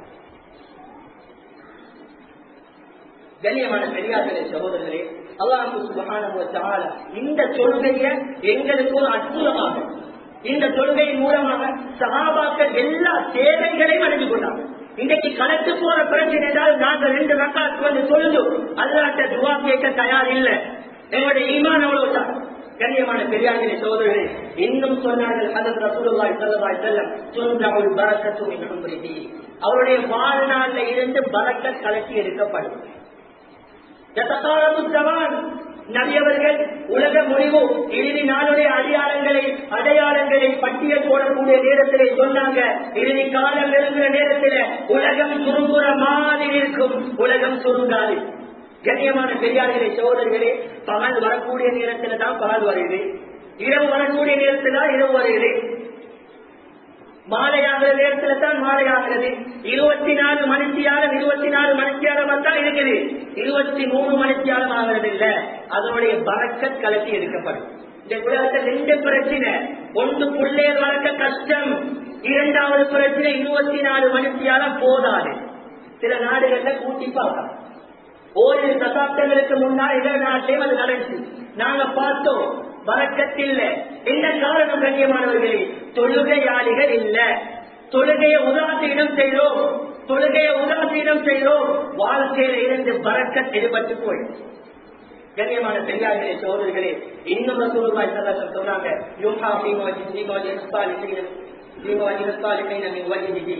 கண்ணியமான பெரியார்களே சகோதரர்களே அல்லாஹு சுபகான இந்த தொழுகைய எங்களுக்கு ஒரு அற்புதமாக இந்த தொழுகையின் மூலமாக சகாபாக்கள் எல்லா சேவைகளையும் அடைந்து கொண்டாங்க இன்றைக்கு கலந்து போற பிரச்சனை என்றால் நாங்கள் ரெண்டு ரக்காத்து வந்து சொல்லுது அல்லாட்ட துவா கேட்க தயார் இல்லை எங்களுடைய ஈமான் அவ்வளவுதான் கண்ணியமான பெரியார்களே சோதரர்களே இன்னும் சொன்னார்கள் அதன் ரசூலுல்லாஹி ஸல்லல்லாஹு அலைஹி வஸல்லம் துன்ஜவுல் பரக்கத்து மின் உம்ரிஹி அவருடைய வாழ்நாள்ல இருந்து பரக்கத் கலக்கி எடுக்கப்படும் யதகாரபு ஜவான் நபியவர்கள் உலக முடிவு இறுதி நாளுடைய அடையாளங்களை அடையாளங்களை பட்டியல் போடக்கூடிய நேரத்திலே சொன்னாங்க இறுதி காலம் நெருங்குற நேரத்தில் உலகம் சுருங்குற மாதிரி இருக்கும் உலகம் சுருங்காது கண்ணியமான பெரியார்களே சோதர்களே பகல் வரக்கூடிய நேரத்தில் தான் பகல் வருது இரவு வரக்கூடிய நேரத்தில் தான் இரவு வருகிறது மாலையாகிற நேரத்துல தான் மாலையாகிறது இருபத்தி நாலு மணித்தியாலம் இருபத்தி நாலு மணித்தியாலம் தான் இருக்குது இருபத்தி மூணு மணித்தியாலம் ஆகிறது இல்ல அதனுடைய பறக்க கலத்தி எடுக்கப்படும் இந்த உலகத்தில் ரெண்டு பிரச்சனை ஒன்று புள்ளையர் வளர்க்க கஷ்டம் இரண்டாவது பிரச்சனை இருபத்தி நாலு மணித்தியாலம் போதாது சில நாடுகள்ல கூட்டி பார்க்கலாம் ஓரிரு தசாப்தங்களுக்கு முன்னால் இதர நாட்டிலே அது நடந்துச்சு நாங்க பார்த்தோம் வரக்கத்தில்ல என்ன காரணம் கண்ணியமானவர்களே தொழுகையாளிகள் இல்ல தொழுகையை உதாசீனம் செய்தோம் தொழுகையை உதாசீனம் செய்தோம் வாழ்க்கையில இருந்து வரக்கத் எடுபட்டு போய் கண்ணியமான பெரியார்களே சோதர்களே இன்னும் ரசூலுல்லாஹி ஸல்லல்லாஹு அலைஹி சொன்னாங்க யூஹா ஃபீ வஜ்ஹி வஜ்ஹி ஸாலிஹீன் ஃபீ வஜ்ஹி ஸாலிஹீன் மின் வஜ்ஹிஹி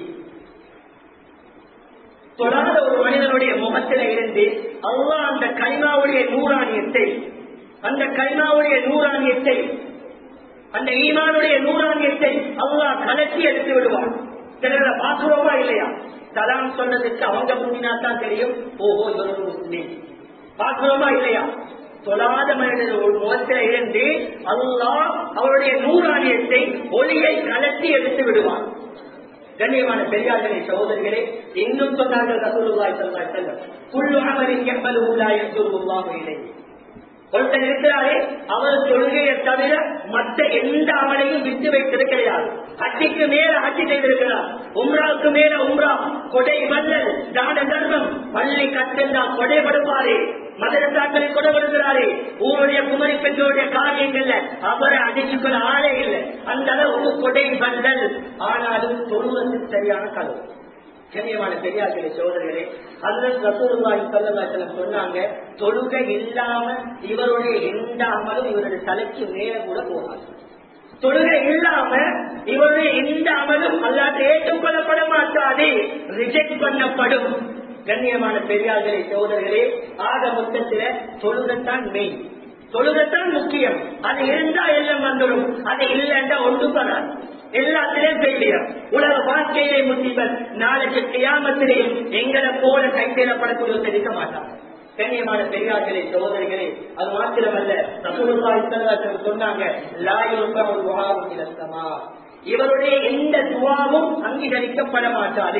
தொடாத ஒரு மனிதனுடைய முகத்தில இருந்து அல்லாஹ் அந்த கைமாவுடைய நூறாணியத்தை அந்த கைமாவுடைய நூறாணியத்தை அந்த ஈமானுடைய நூறாணியத்தை அல்லாஹ் கலத்தி எடுத்து விடுவான் சிலரை பார்க்கிறோமா இல்லையா சலாம் சொன்னதுக்கு அவங்க முந்தினா தான் தெரியும் ஓஹோ இவர் ஒரு முஸ்லீம் பார்க்கிறோமா இல்லையா தொழாத மனிதர் ஒரு முகத்தில இருந்து அல்லாஹ் அவருடைய நூறாணியத்தை ஒளியை கலத்தி எடுத்து விடுவான் கண்ணியமான பெரியார்களே சகோதரிகளே இன்னும் சொன்னார்கள் ரசூலுல்லாஹி ஸல்லல்லாஹு அலைஹி வஸல்லம் குல்லு அமலின் யஃபலுஹு லா யஸ்துருல்லாஹு இலைஹி ஒருத்தர் இருக்கிறாரே அவர் தொழுகையை தவிர மற்ற எந்த அமலையும் விட்டு வைத்தது கிடையாது ஹஜ்ஜிக்கு மேல ஹஜ்ஜி செய்திருக்கிறார் உம்ராவுக்கு மேல உம்ரா கொடை வல்லல் தான தர்மம் பள்ளி கட்டந்தா கொடை படுப்பாரே மதரசாக்களை கொடை படுகிறாரே ஊருடைய குமரி பெற்றோருடைய காரியங்கள்ல அவரை அடிச்சுக்கொள்ள ஆளே இல்லை அந்த அளவுக்கு கொடை வல்லல் ஆனாலும் தொழுவது சரியான கலவு கண்ணியமான பெரியார்களே சோதர்களே அல்லது ரசூலுல்லாஹி ஸல்லல்லாஹு அலைஹி வஸல்லம் சொன்னாங்க தொழுகை இல்லாம இவருடைய எந்த அமலும் இவருடைய தலைக்கு மேல கூட போகாது தொழுகை இல்லாம இவருடைய எந்த அமலும் அல்லாத ஏற்றுக்கொள்ளப்பட மாட்டாது ரிஜெக்ட் பண்ணப்படும் கண்ணியமான பெரியார்களே சோதர்களே ஆக மொத்தத்தில தொழுகத்தான் மெயின் தொழுகத்தான் முக்கியம் அது இருந்தா எல்லாம் வந்துடும் அது இல்லைன்னா ஒன்றும் வராது எல்லாத்திலையும் ஃபெயிலியர் உலக வாழ்க்கையிலே முசீபத் நாளைக்கு கியாமத்திலேயும் எங்களை போல கைத்தேடப்படக்கூடிய தெரிவிக்க மாட்டான் கண்ணியமான பெரியார்களே சகோதரிகளே அது மாத்திரமல்ல ரசூலுல்லாஹி ஸல்லல்லாஹு அலைஹி வஸல்லம் சொன்னாங்க லா யுர்ஃபஉ துஆஉ இலா ஸமா இவருடைய எந்த துவாவும் அங்கீகரிக்கப்பட மாட்டாது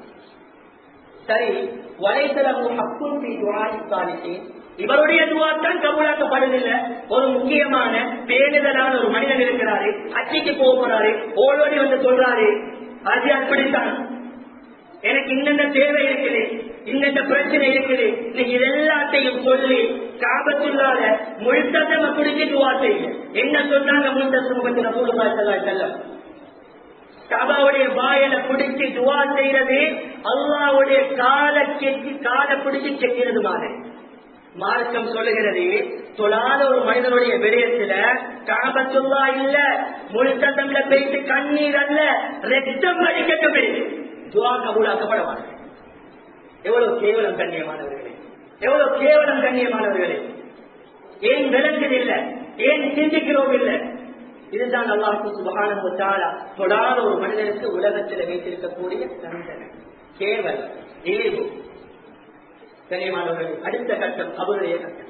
சரி வலைத்தளவு ஹக்கும் ஃபீ துஆஇ ஸாலிஹீன் இவருடைய துவாத்தான் கபூலாக்கப்படுதில்லை ஒரு முக்கியமான பேணுதலான ஒரு மனிதன் இருக்கிறாரு அச்சிக்கு போக போறாரு ஓடோடி வந்து சொல்றாரு அது அப்படித்தான் எனக்கு இன்னென்ன தேவை இருக்குது இன்னென்ன பிரச்சனை இருக்குது நீங்க இது எல்லாத்தையும் சொல்லி காபத்துள்ளால முழுத்தமா குடிச்சு துவா செய்யுங்க என்ன சொன்னாங்க முழுத்த முகத்தில் பூலுமா செல்லம் கபாவுடைய வாயில பிடிச்சு துவா செய்யறது அல்லாவுடைய கால கெட்டி காலை பிடிச்சு செக்கிறது மாதிரி மார்க்கம் சொல்லுகிறது தொழாத ஒரு மனிதனுடைய விடயத்துல காபத்துல்லா இல்ல முழுத்தம்ல போயிட்டு கண்ணீர் அல்ல ரத்தம் வடிக்கட்டு துவா கபூலாக்கப்படவாங்க எவ்வளவு கேவலம் கண்ணியமானவர்களே எவ்வளவு கேவலம் கண்ணியமானவர்களே ஏன் விளங்குதில்லை ஏன் சிந்திக்கிறோம் இல்லை இதுதான் அல்லாஹு சுபகானம் தொடாத ஒரு மனிதனுக்கு உலகத்தில் வைத்திருக்கக்கூடிய தண்டனை கேவலம் இழிவு கனியமானவர்கள் அடுத்த கட்டம் அவருடைய கட்டம்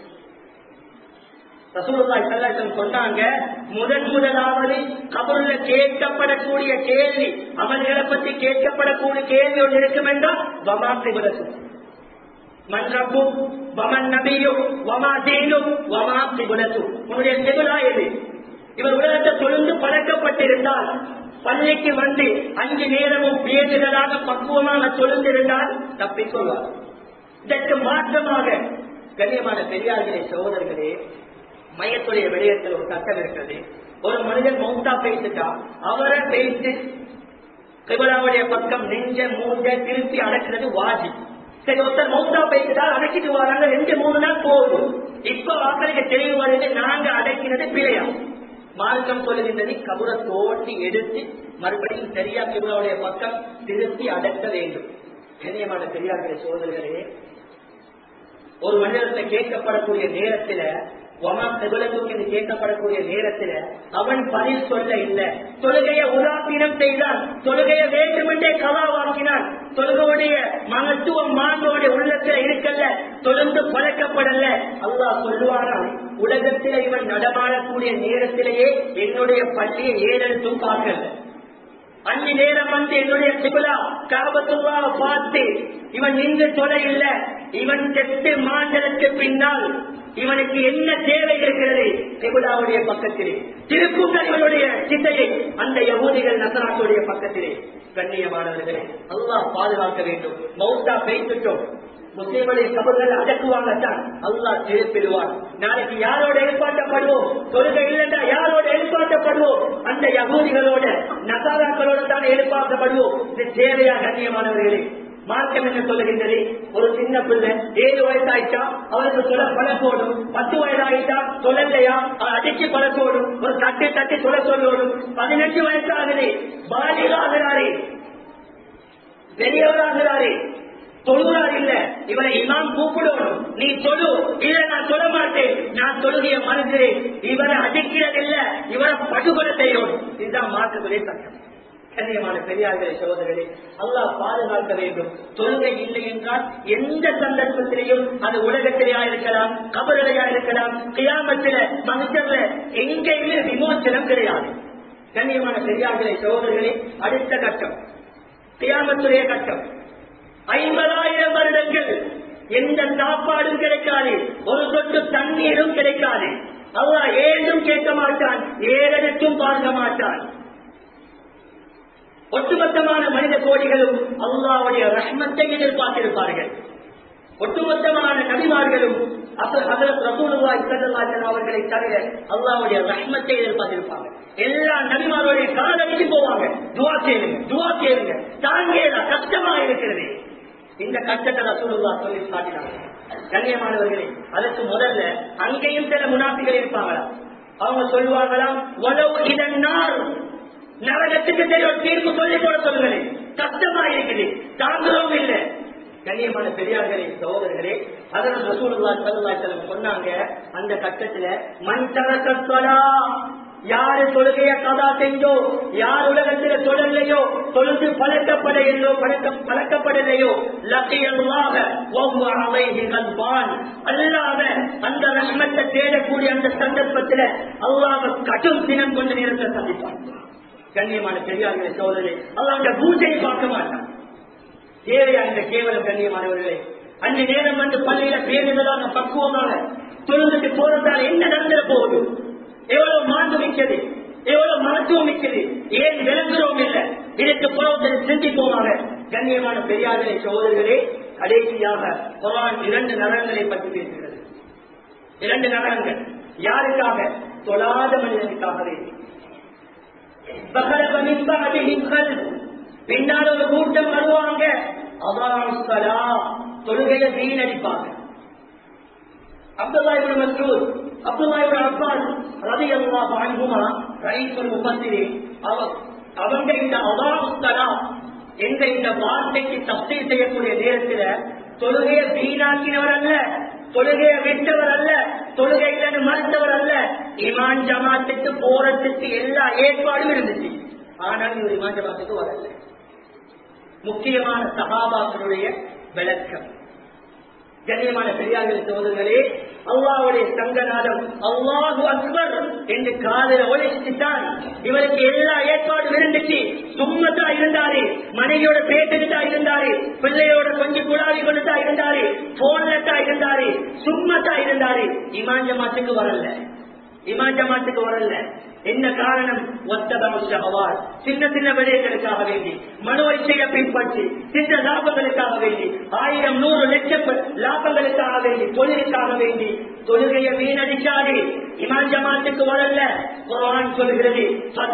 ரசூலுல்லாஹி ஸல்லல்லாஹு சொன்னாங்க முதன் முதலாவது கபருல கேட்கப்படக்கூடிய கேள்வி அமல்களை பற்றி கேட்கப்படக்கூடிய கேள்வி ஒன்று இருக்கும் என்றால் வமா திபரசு மன் ரப்பு வமன் நபியு வமா தீனு வமா திபுலத்து உன்னுடைய திபுலா எது இவர் உலகத்தை தொழுந்து பழக்கப்பட்டிருந்தால் பள்ளிக்கு வந்து அஞ்சு நேரமும் பேசுதலாக பக்குவமாக தொழுந்திருந்தால் தப்பிக் கொள்வார் இதற்கு மாற்றமாக கண்ணியமான பெரியார்களே சகோதரர்களே மையத்துடைய விடயத்தில் ஒரு சட்டம் இருக்கிறது ஒரு மனிதன் மௌத்தா பேசிட்டா அவரை பேசி கிபலாவுடைய பக்கம் நெஞ்ச மூஞ்ச திருப்பி அடக்கிறது வாஜி சரி ஒருத்தர் மௌத்தா பேசிட்டா அடக்கிட்டு வராங்க ரெண்டு மூணு நாள் போகும் இப்ப வாக்களிக்க தெளிவு வருது நாங்க அடக்கினது பிழையா மார்க்கம் சொல்லுகின்றது கபுர தோண்டி எடுத்து மறுபடியும் சரியா கிபலாவுடைய பக்கம் திருப்பி அடக்க வேண்டும் கண்ணியமான பெரியார்களே சோதர்களே ஒரு மனிதத்தை கேட்கப்படக்கூடிய நேரத்துல ஒமா செகுலத்துக்கு இது கேட்கப்படக்கூடிய நேரத்துல அவன் பதில் சொல்ல இல்லை தொழுகையை உதாசீனம் செய்தான் தொழுகையை வேண்டுமென்றே கலாவாக்கினான் தொழுகையுடைய மகத்துவம் மாணவனுடைய உள்ளத்துல இருக்கல்ல தொழுந்து பழக்கப்படல அல்லாஹ் சொல்லுவாராம் உலகத்தில இவன் நடமாடக்கூடிய நேரத்திலேயே என்னுடைய பள்ளியை ஏறெடுத்தும் பார்க்கல அஞ்சு நேரம் வந்து என்னுடைய சிபிலா காபத்துள்ளாவை பார்த்து இவன் நின்று தொலை இல்ல இவன் செத்து மாண்டலுக்கு பின்னால் இவனுக்கு என்ன தேவை இருக்கிறது சிபிலாவுடைய பக்கத்திலே திருப்புங்கள் இவனுடைய சிந்தையை அந்த யகூதிகள் நசராட்டுடைய பக்கத்திலே கண்ணியமானவர்களே அல்லாஹ் பாதுகாக்க வேண்டும் மௌத்தா பேசிட்டோம் முஸ்லீம்களை கபர்கள் அடக்குவாங்கத்தான் அல்லாஹ் திருப்பிடுவார் நாளைக்கு யாரோட எழுப்பாட்டப்படுவோம் தொழுகை இல்லைன்னா யாரோட எழுப்பாட்டப்படுவோம் அந்த யகூதிகளோட நசாராக்களோட தான் எழுப்பாட்டப்படுவோம் இது தேவையா கண்ணியமானவர்களே மார்க்கம் என்ன சொல்லுகின்றது ஒரு சின்ன பிள்ளை ஏழு வயசாயிட்டா அவருக்கு சொல்ல பழக்கோடும் பத்து வயதாயிட்டா சொல்லலையா அடிச்சு பழக்கோடும் ஒரு தட்டி தட்டி சொல்ல சொல்லணும் பதினெட்டு வயசாகுது பாலிகாகிறாரே பெரியவராகிறாரே தொழுகிறார் இல்ல இவரை இமாம் கூப்பிடணும் நீ தொழு இல்ல நான் சொல்ல மாட்டேன் நான் தொழுகைய மறுக்கிறேன் இவரை அடிக்கிறது இல்ல இவரை படுகொலை செய்யணும் இதுதான் மாற்றுக்குரிய சட்டம் கண்ணியமான பெரியார்களே சகோதரர்களே அல்லாஹ் பாதுகாக்க வேண்டும் தொழுகை இல்லை என்றால் எந்த சந்தர்ப்பத்திலையும் அது உலகத்திலேயா இருக்கலாம் கபரலையா இருக்கலாம் கியாமத்தில மனுஷர்ல எங்கேயுமே விமோச்சனம் கிடையாது கண்ணியமான பெரியார்களே சகோதரர்களே அடுத்த கட்டம் கியாமத்துடைய கட்டம் ஐம்பதாயிரம் வருடங்கள் எந்த சாப்பாடும் கிடைக்காது ஒரு சொட்டு தண்ணீரும் கிடைக்காது அல்லாஹ் ஏதும் கேட்க மாட்டான் ஏதெடுத்தும் பார்க்க மாட்டான் ஒட்டுமொத்தமான மனித கோடிகளும் அல்லாவுடைய ரஹ்மத்தை எதிர்பார்த்திருப்பார்கள் ஒட்டுமொத்தமான நபிமார்களும் அவர்களை தவிர அல்லாவுடைய ரஹ்மத்தை எதிர்பார்த்திருப்பாங்க எல்லா நபிமாருடைய காலடிக்கு போவாங்க துவா செய்யுங்க துவா செய்யுங்க தாங்கேதா கஷ்டமா இருக்கிறது இந்த கஷ்டத்தை ரசூலுல்லா சொல்லி காட்டினாங்க கண்ணியமானவர்களே அதற்கு முதல்ல அங்கேயும் சில முனாஃபிகள் இருப்பாங்களா அவங்க சொல்லுவாங்களாம் உழவு இதன் நாள் நரகத்துக்கு தெரியும் தீர்ப்பு சொல்லி போட சொல்லுங்களேன் கஷ்டமா இருக்குது தாங்குறோம் இல்லை கண்ணியமான பெரியார்களே சகோதரர்களே அதனால் ரசூலுல்லா சல்லா செல்லம் சொன்னாங்க அந்த கட்டத்துல மண் தரக்கா யாரு தொழுகைய கதா செஞ்சோ யார் உலகத்துல தொடரலையோ தொழுது பழக்கப்படையோ பழக்க பழக்கப்படலையோ லட்சியமாக ஒவ்வொரு அவைகள்பான் அல்லாத அந்த ரஷ்மத்தை தேடக்கூடிய அந்த சந்தர்ப்பத்துல அல்லாத கடும் தினம் கொண்ட நேரத்தை சந்திப்பான் கண்ணியமான பெரியார்களே சோதனை அல்லாண்ட பூஜையை பார்க்க மாட்டான் தேவையா இந்த கேவலம் கண்ணியமானவர்களே அஞ்சு நேரம் வந்து பள்ளியில பேருந்ததாக பக்குவமாக தொழுதுட்டு போறதால் என்ன நடந்துட போகுது எவ்வளவு மாண்பு மிக்கது எவ்வளவு மருத்துவம் மிக்கது ஏன் விளங்குறோம் இல்லை இதற்கு புறத்தில் சிந்திப்போமாக கண்ணியமான பெரியார்களே சோதர்களே கடைசியாக குரான் இரண்டு நரகங்களை பற்றி பேசுகிறது இரண்டு நரகங்கள் யாருக்காக தொழாத மனிதனுக்காகவே பின்னால் ஒரு கூட்டம் வருவாங்க அவாரா தொழுகைய வீணடிப்பாங்க Abdullah ibn Masud Abdullah ibn Abbas ரலியல்லாஹு அன்ஹுமா ரயீசுல் முஃபஸ்ஸிரி அவங்க இந்த அவாரா என்ற இந்த வார்த்தைக்கு தப்சீர் செய்யக்கூடிய நேரத்தில் தொழுகையை வீணாக்கினவர் அல்ல தொழுகையை விட்டவர் அல்ல தொழுகை இல்லைன்னு மறுத்தவர் அல்ல இமான் ஜமாத்துக்கு போறதுக்கு எல்லா ஏற்பாடும் இருந்துச்சு ஆனால் இவர் இமான் ஜமாத்துக்கு வரல முக்கியமான சகாபாக்களுடைய விளக்கம் கண்ணியமான பெரியார்கள் சோதர்களே அல்லாவுடைய சங்கநாதம் அல்லாஹு அக்பர் என்று காதல ஒழிச்சுட்டான் இவருக்கு எல்லா ஏற்பாடும் இருந்துச்சு சும்மத்தா இருந்தாரு மனைவியோட பேசிட்டு இருந்தாரு பிள்ளையோட கொஞ்சம் குழாவி கொண்டுட்டா இருந்தாரு போன்ல தான் இருந்தாரு சும்மத்தா இருந்தாரு இமான் ஜமாத்துக்கு வரல இமான் ஜமாத்துக்கு வரல என்ன காரணம் ஒத்ததமுஷகவார் சின்ன சின்ன விடயங்களுக்காக வேண்டி மனோ இச்சையை பின்பற்றி சின்ன லாபங்களுக்காக வேண்டி ஆயிரம் நூறு லட்சம் லாபங்களுக்காக வேண்டி தொழிலுக்காக வேண்டி தொழுகையை வீணடிக்காது இமான் ஜமாத்துக்கு வரல குரான் சொல்கிறது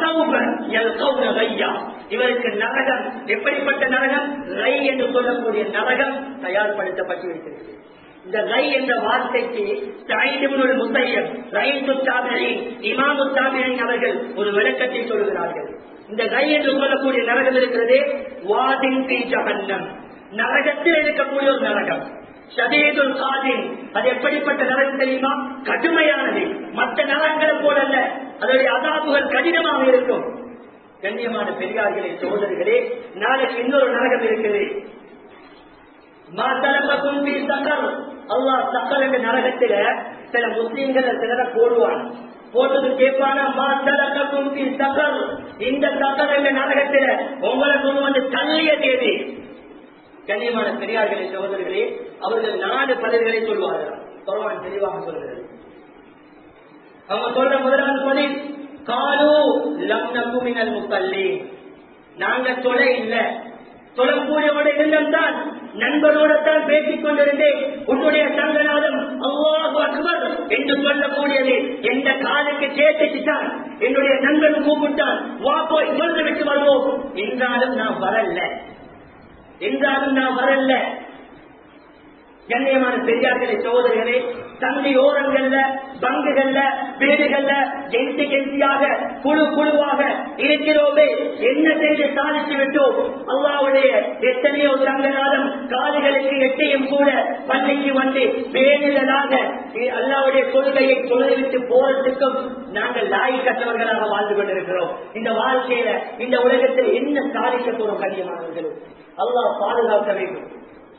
ரையா இவருக்கு நரகம் எப்படிப்பட்ட நரகம் ரை என்று சொல்லக்கூடிய நரகம் தயார்படுத்தப்பட்டு இருக்கிறது இந்த ரை என்ற வார்த்தைக்கு முத்தையர் ரைத்து தாமியின் இமாமு தாமியின் அவர்கள் ஒரு விளக்கத்தை சொல்கிறார்கள் இந்த ரை என்று சொல்லக்கூடிய நரகம் இருக்கிறதே வாதின் பி ஜகன்னம் நரகத்தில் இருக்கக்கூடிய ஒரு நரகம் ஷதீதுல் காதின் அது எப்படிப்பட்ட நரகம் தெரியுமா கடுமையானது மற்ற நரகங்களை போல அல்ல அதனுடைய அதாபுகள் கடினமாக இருக்கும் கண்ணியமான பெரியார்களே சோதர்களே நாளைக்கு இன்னொரு நரகம் இருக்குது மாத்தலக்கும் பி சக்கர் அல்லாஹ் சக்கர் என்ற நரகத்தில சில முஸ்லீம்கள் சிலரை போடுவான் போட்டது கேட்பானா மாத்தலக்கும் பி சக்கர் இந்த சக்கர் என்ற நரகத்தில உங்களை கொண்டு வந்து தள்ளிய தேதி கண்ணியமான பெரியார்களே சகோதரர்களே அவர்கள் நாலு பதில்களை சொல்வார்கள் குர்ஆன் தெளிவாக சொல்கிறது அவங்க சொல்ற முதலாவது பதில் காலு லம் நக்கு மினல் முசல்லீன் நாங்க தொலை இல்ல தொழக்கூடியவோட இருந்தோம்தான் நண்பனோட தான் பேசிக் கொண்டிருந்தேன் உன்னுடைய சங்கநாதம் அல்லாஹ் அக்பர் என்று சொல்லக்கூடியது எந்த காலுக்கு கேட்டுச்சுதான் என்னுடைய நண்பன் கூப்பிட்டான் வா போய் சொல்ல விட்டு வருவோம் என்றாலும் நான் வரல என்றாலும் நான் வரல கண்ணியமான பெரியார்களே சகோதரர்களே தந்தி ஓரங்கள்ல பங்குகள்ல வீடுகள்ல கெஞ்சி கெஞ்சியாக குழு குழுவாக இருக்கிறோமே என்ன செய்து சாதித்து விட்டோம் அல்லாவுடைய எத்தனையோ சங்கநாதம் காதுகளுக்கு எட்டையும் கூட பள்ளிக்கு வந்து வேண்டுதலாக அல்லாவுடைய கொள்கையை தொழில்விட்டு போறதுக்கும் நாங்கள் லாய் கற்றவர்களாக வாழ்ந்து கொண்டிருக்கிறோம் இந்த வாழ்க்கையில இந்த உலகத்தில் என்ன சாதிக்க போறோம் கண்ணியமானவர்களும் அல்லாஹ் பாதுகாக்க வேண்டும்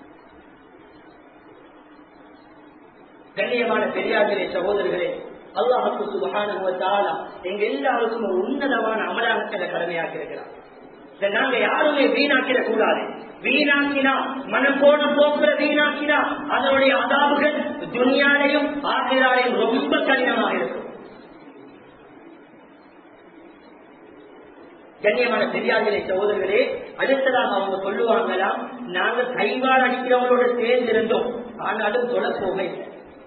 கண்ணியமான பெரியார்களே சகோதரர்களே அல்லாஹுக்கு சுபகான எங்க எல்லாருக்கும் ஒரு உன்னதமான அமலாக்கத்தை கடமையாக்கி இருக்கிறார் இதை நாங்க யாருமே வீணாக்கிட கூடாது வீணாக்கினா மனம் போன போக்குல வீணாக்கினா அதனுடைய அதாவுகள் துனியாலையும் ஆசிராலையும் ரொம்ப கடினமாக இருக்கும் கண்ணியமான பெரியார்களே சகோதரர்களே அடுத்ததாக அவங்க சொல்லுவாங்களாம் நாங்க கைவாள் அடிக்கிறவங்களோட சேர்ந்திருந்தோம் ஆனாலும் தொட போக இல்லை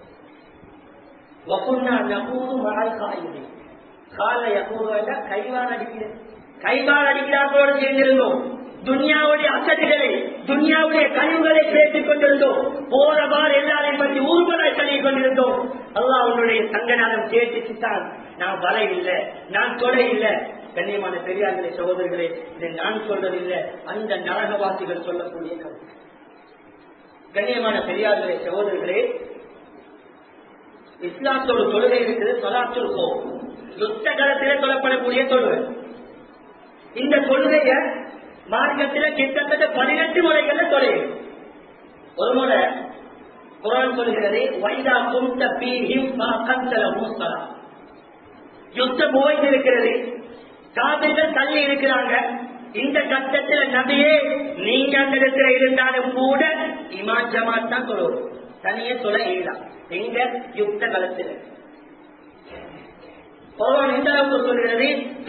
வகுன்னா நகூது மழல் காயுது கால யகூத கைவாள் அடிக்கிற கைவாள் அடிக்கிறார்களோடு சேர்ந்திருந்தோம் துனியாவுடைய அசதிகளை துனியாவுடைய கழிவுகளை பேசிக் கொண்டிருந்தோம் போறவாறு எல்லாரையும் பற்றி ஊர்வலாய் தள்ளி கொண்டிருந்தோம் அல்லாஹ் உன்னுடைய சங்கநாதம் கேட்டுச்சுத்தான் நான் வர இல்லை நான் தொலை இல்லை கண்ணியமான பெரியார்களே சகோதரர்களே இதை நான் சொல்றதில்லை அந்த நரகவாசிகள் சொல்லக்கூடிய கருத்து கண்ணியமான பெரியார்களே சகோதரர்களே இஸ்லாத்தோட தொழுகை இருக்குது சொலாத்துல் கோ யுத்த காலத்திலே சொல்லப்படக்கூடிய தொழுகை இந்த தொழுகைய மார்க்கத்தில கிட்டத்தட்ட பதினெட்டு முறைகள்ல தொழுகை ஒரு முறை குரான் சொல்கிறது வைதா குந்த பீஹிம் கந்தல மூசலா யுத்தம் ஓய்ந்திருக்கிறது காவிர்கள் தள்ளி இருக்கிறாங்க இந்த கட்டத்தில் நபியே நீங்க அந்த இடத்துல இருந்தாலும் கூட இமான் ஜமாத் தான் தொழுவோம் தனியே தொலை இல்லா எங்க யுத்த களத்தில் எந்த அளவுக்கு சொல்கிறது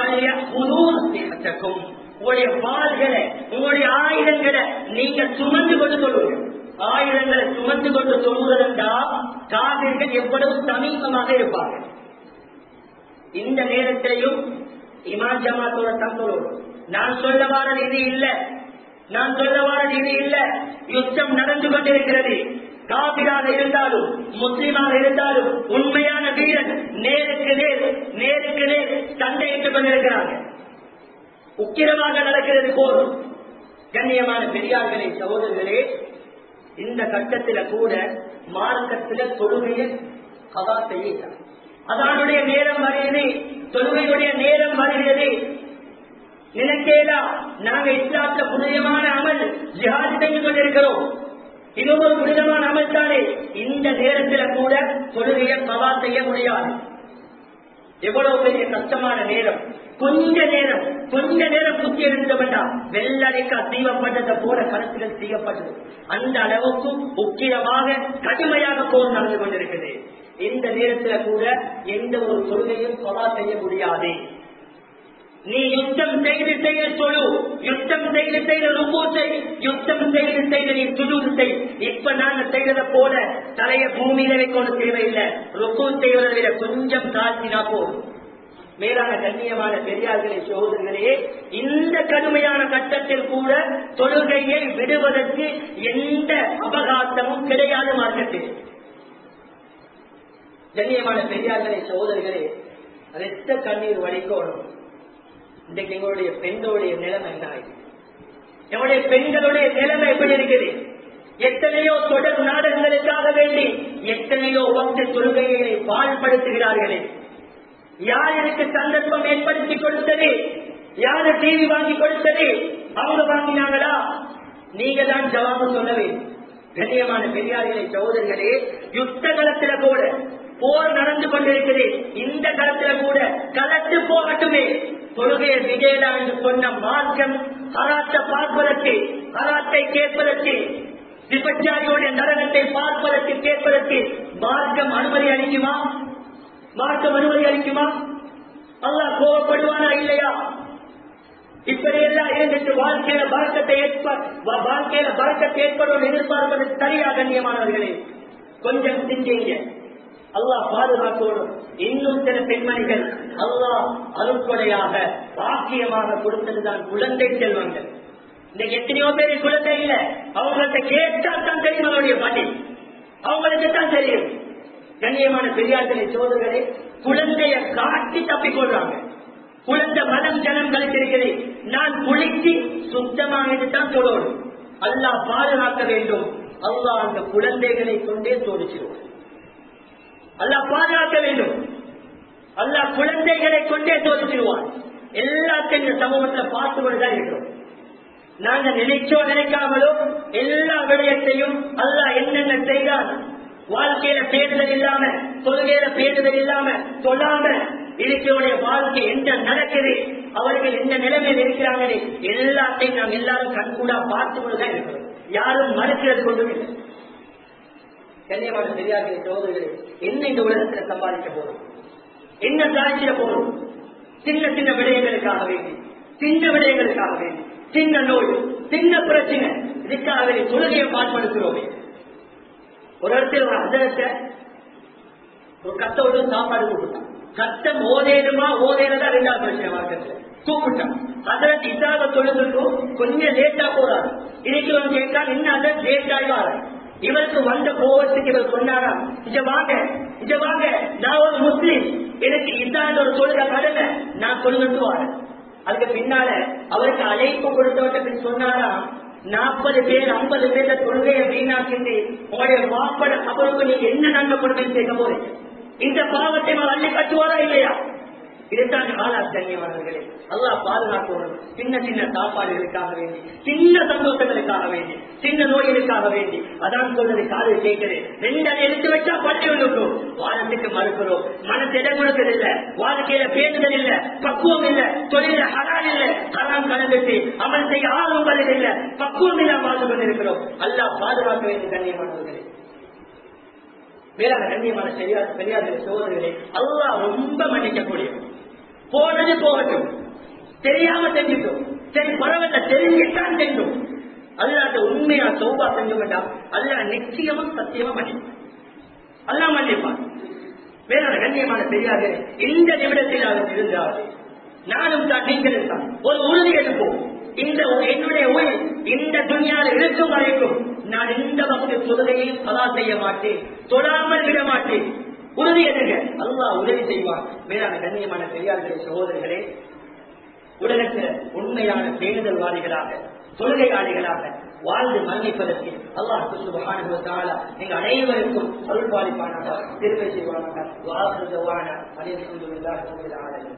உங்களுடைய பால்களை உங்களுடைய ஆயுதங்களை நீங்க சுமந்து கொண்டு சொல்லுங்க ஆயுதங்களை சுமந்து கொண்டு சொல்வதென்றா காவிர்கள் எவ்வளவு சமீபமாக இருப்பாங்க இந்த நேரத்திலையும் இமான் ஜமாத்தோட தான் சொல்லுவோம் நான் சொல்ல வாரது இது இல்ல நான் சொல்ல வாரது இது இல்ல யுத்தம் நடந்து கொண்டிருக்கிறது காபிராக இருந்தாலும் முஸ்லிமாக இருந்தாலும் உண்மையான வீரன் நேருக்கு நேர் நேருக்கு நேர் சண்டையிட்டுக் கொண்டிருக்கிறாங்க உக்கிரமாக நடக்கிறது போதும் கண்ணியமான பெரியார்களே சகோதரர்களே இந்த கட்டத்தில கூட மார்க்கத்தில தொழுகையை கதா செய்ய அதனுடைய நேரம் வருகிறது தொழுகையுடைய நேரம் வருகிறது நினைக்கேதா நாங்க இஸ்லாத்துல புனிதமான அமல் ஜிஹாது செய்து கொண்டிருக்கிறோம் இது ஒரு புனிதமான அமல் தானே இந்த நேரத்துல கூட தொழுகையை கவா செய்ய முடியாது எவ்வளவு பெரிய கஷ்டமான நேரம் கொஞ்ச நேரம் கொஞ்ச நேரம் புத்தி எடுக்க வேண்டாம் வெள்ளடிக்கா தீவப்பட்டதை போல கருத்துகள் செய்யப்பட்டது அந்த அளவுக்கு முக்கியமாக கடுமையாக போர் நடந்து கொண்டிருக்கிறது இந்த நேரத்துல கூட எந்த ஒரு கொள்கையும் கொலா செய்ய முடியாது நீ யுத்தம் செய்து செய்து தொழு யுத்தம் செய்து செய்து ருபு செய் யுத்தம் செய்து செய்து நீ துழுது செய் இப்ப நாங்க செய்ததை போல தலைய பூமியில வைக்கணும் தேவையில்லை ருக்கு செய்வதை விட கொஞ்சம் தாழ்த்தினா போதும் மேலான கண்ணியமான பெரியார்களே சோதர்களே இந்த கடுமையான கட்டத்தில் கூட தொழுகையை விடுவதற்கு எந்த அபகாசமும் கிடையாது மார்க்கத்தில் கண்ணியமான பெரியார்களே சகோதரர்களே ரத்த கண்ணீர் வடிக்கணும் இன்றைக்கு எங்களுடைய பெண்களுடைய நிலைமை என்ன ஆயிடுச்சு எங்களுடைய பெண்களுடைய நிலைமை எப்படி இருக்குது எத்தனையோ தொடர் நாடகங்களுக்காக வேண்டி எத்தனையோ வக்த தொழுகைகளை பாழ்படுத்துகிறார்களே யார் எனக்கு சந்தர்ப்பம் ஏற்படுத்தி கொடுத்தது யாரு டிவி வாங்கி கொடுத்தது அவங்க வாங்கினாங்களா நீங்க தான் ஜவாபு சொல்ல வேண்டும் கண்ணியமான பெரியார்களே சகோதரர்களே யுத்த களத்துல கூட போர் நடந்து கொண்டிருக்கிறது இந்த களத்துல கூட களத்து போகட்டுமே தொழுகையை விஜயதா என்று சொன்ன மார்க்கம் ஹராத்தை பார்ப்பதற்கு ஹராத்தை கேட்பதற்கு விபச்சாரியோட நடனத்தை பார்ப்பதற்கு கேட்பதற்கு மார்க்கம் அனுமதி அளிக்குமா மார்க்கம் அனுமதி அளிக்குமா அல்லாஹ் கோவப்படுவானா இல்லையா இப்படி எல்லாம் இருந்துட்டு வாழ்க்கையில பறக்கத்தை ஏற்ப வாழ்க்கையில பறக்கத்தை ஏற்படும் எதிர்பார்ப்பது சரியா கண்ணியமானவர்களே கொஞ்சம் சிந்திங்க அல்லாஹ் பாதுகாக்கோடும் இன்னும் சில பெண்மணிகள் அல்லாஹ் அருட்கொடையாக பாக்கியமாக கொடுத்ததுதான் குழந்தை செல்வங்கள் இன்னைக்கு எத்தனையோ பேர் குழந்தை இல்ல அவங்கள்ட்ட கேட்டா தான் தெரியும் அவருடைய பதில் அவங்களுக்கு தான் தெரியும் கண்ணியமான பெரியார்களே சோதர்களே குழந்தைய காட்டி தப்பிக்கொள்றாங்க குழந்தை மனம் ஜனம் கழித்திருக்கிறது நான் குளிச்சு சுத்தமாக தான் சொல்லணும் அல்லாஹ் பாதுகாக்க வேண்டும் அல்லாஹ் அந்த குழந்தைகளை கொண்டே சோதிச்சிருவார் அல்லாஹ் பாதுகாக்க வேண்டும் அல்லாஹ் குழந்தைகளை கொண்டே சோதிச்சிருவார் எல்லாத்தையும் இந்த சமூகத்துல பார்த்து கொண்டுதான் இருக்கிறோம் நாங்க நினைச்சோ நினைக்காமலோ எல்லா விடயத்தையும் அல்லாஹ் என்னென்ன செய்தார் வாழ்க்கையில பேசுதல் இல்லாம தொழுகையில பேசுதல் இல்லாம சொல்லாம இருக்கிறவருடைய வாழ்க்கை என்ன நடக்குது அவர்கள் எந்த நிலைமையில் இருக்கிறாங்களே எல்லாத்தையும் நாம் எல்லாரும் கண்கூடா பார்த்து கொண்டுதான் இருக்கிறோம் யாரும் மறுக்கிறது கொண்டும் இல்லை கண்ணியமான பெரியார்களே சோதரிகளே என்ன இந்த உலகத்துல சம்பாதிக்க போறோம் என்ன சாதிச்சிட போறோம் சின்ன சின்ன விடயங்களுக்காக வேண்டி சின்ன விடயங்களுக்காக வேண்டி சின்ன நோய் சின்ன பிரச்சனை இதுக்காக வேண்டி தொழுகையை பாடுபடுத்துகிறோமே ஒரு இடத்துல ஒரு அதரத்தை ஒரு கத்த விட்டு சாப்பாடு கூப்பிட்டான் கத்தம் ஓதேனுமா ஓதேனதா ரெண்டாவது பிரச்சனை மார்க்கத்துல கூப்பிட்டான் அதற்கு இசாத தொழுதுக்கும் கொஞ்சம் லேட்டா போறாரு இன்னைக்கு வந்து கேட்டால் இன்னும் அதை லேட் ஆயிவாரு இவருக்கு வந்த கோவத்துக்கு இவர் சொன்னாரா இங்க வாங்க இங்க வாங்க நான் ஒரு முஸ்லீம் எனக்கு இசாத ஒரு தொழுக கடமை நான் தொழுகிட்டு வரேன் அதுக்கு பின்னால அவருக்கு அழைப்பு கொடுத்தவர்கிட்ட சொன்னாரா நாற்பது பேர் ஐம்பது பேர்ல தொழுகையை வீணாக்கிட்டு உங்களுடைய மாப்பட அவருக்கு நீங்க என்ன நன்மை கொடுமை சேர்க்க போறீங்க இந்த பாவத்தை அவர் அள்ளி கட்டுவாரா இல்லையா இதுதான் ஆளாச்சரியமானவர்களே அல்லாஹ் பாதுகாக்கணும் சின்ன சின்ன சாப்பாடுகளுக்காக வேண்டி சின்ன சந்தோஷங்களுக்காக வேண்டி சின்ன நோய்களுக்காக வேண்டி அதான் சொல்றது காது கேட்குது ரெண்டு எடுத்து வச்சா பள்ளி விழுக்கும் வாரத்துக்கு மறுக்கிறோம் மனசு இடம் கொடுக்கிறது இல்ல வாழ்க்கையில பேசுதல் இல்ல பக்குவம் இல்ல தொழில ஹரான் இல்ல ஹரான் கலந்துட்டு அமல் செய்ய ஆர்வம் இல்ல பக்குவம் இல்லாம வாழ்ந்து கொண்டிருக்கிறோம் அல்லாஹ் பாதுகாக்க வேண்டும் கண்ணியமானவர்களே மேலான கண்ணியமான பெரியார் பெரியார் சோதரிகளே அல்லாஹ் ரொம்ப மன்னிக்கக்கூடிய போனது போகட்டும் தெரியாம செஞ்சுட்டோம் சரி பரவாயில்ல தெரிஞ்சுட்டான் செஞ்சோம் அல்லாத உண்மையா சௌபா செஞ்சோம் வேண்டாம் அல்ல நிச்சயமா சத்தியமா மன்னிப்பான் அல்லா மன்னிப்பான் மேலான கண்ணியமான பெரியார்களே இந்த நிமிடத்தில் அவர் இருந்தார் நானும் தான் நீங்களும் தான் ஒரு உறுதி எடுப்போம் இந்த என்னுடைய உயிர் இந்த துணியால் இருக்கும் வரைக்கும் நான் இந்த வகுப்பு தொழுகையையும் சதா செய்ய மாட்டேன் தொழாமல் விட மாட்டேன் உறுதி எதுங்க அல்லா உதவி செய்வான் மேலான கண்ணியமான பெரியார்களே சகோதரர்களே உலகத்தில் உண்மையான பேணுதல்வாதிகளாக தொழுகையாளிகளாக வாழ்ந்து மன்னிப்பதற்கு அல்லாஹ் சுபஹானஹு நீங்க அனைவருக்கும் அருள் பாலிப்பானாக திருப்பை செய்வானாக வாழ்ந்து அனைத்து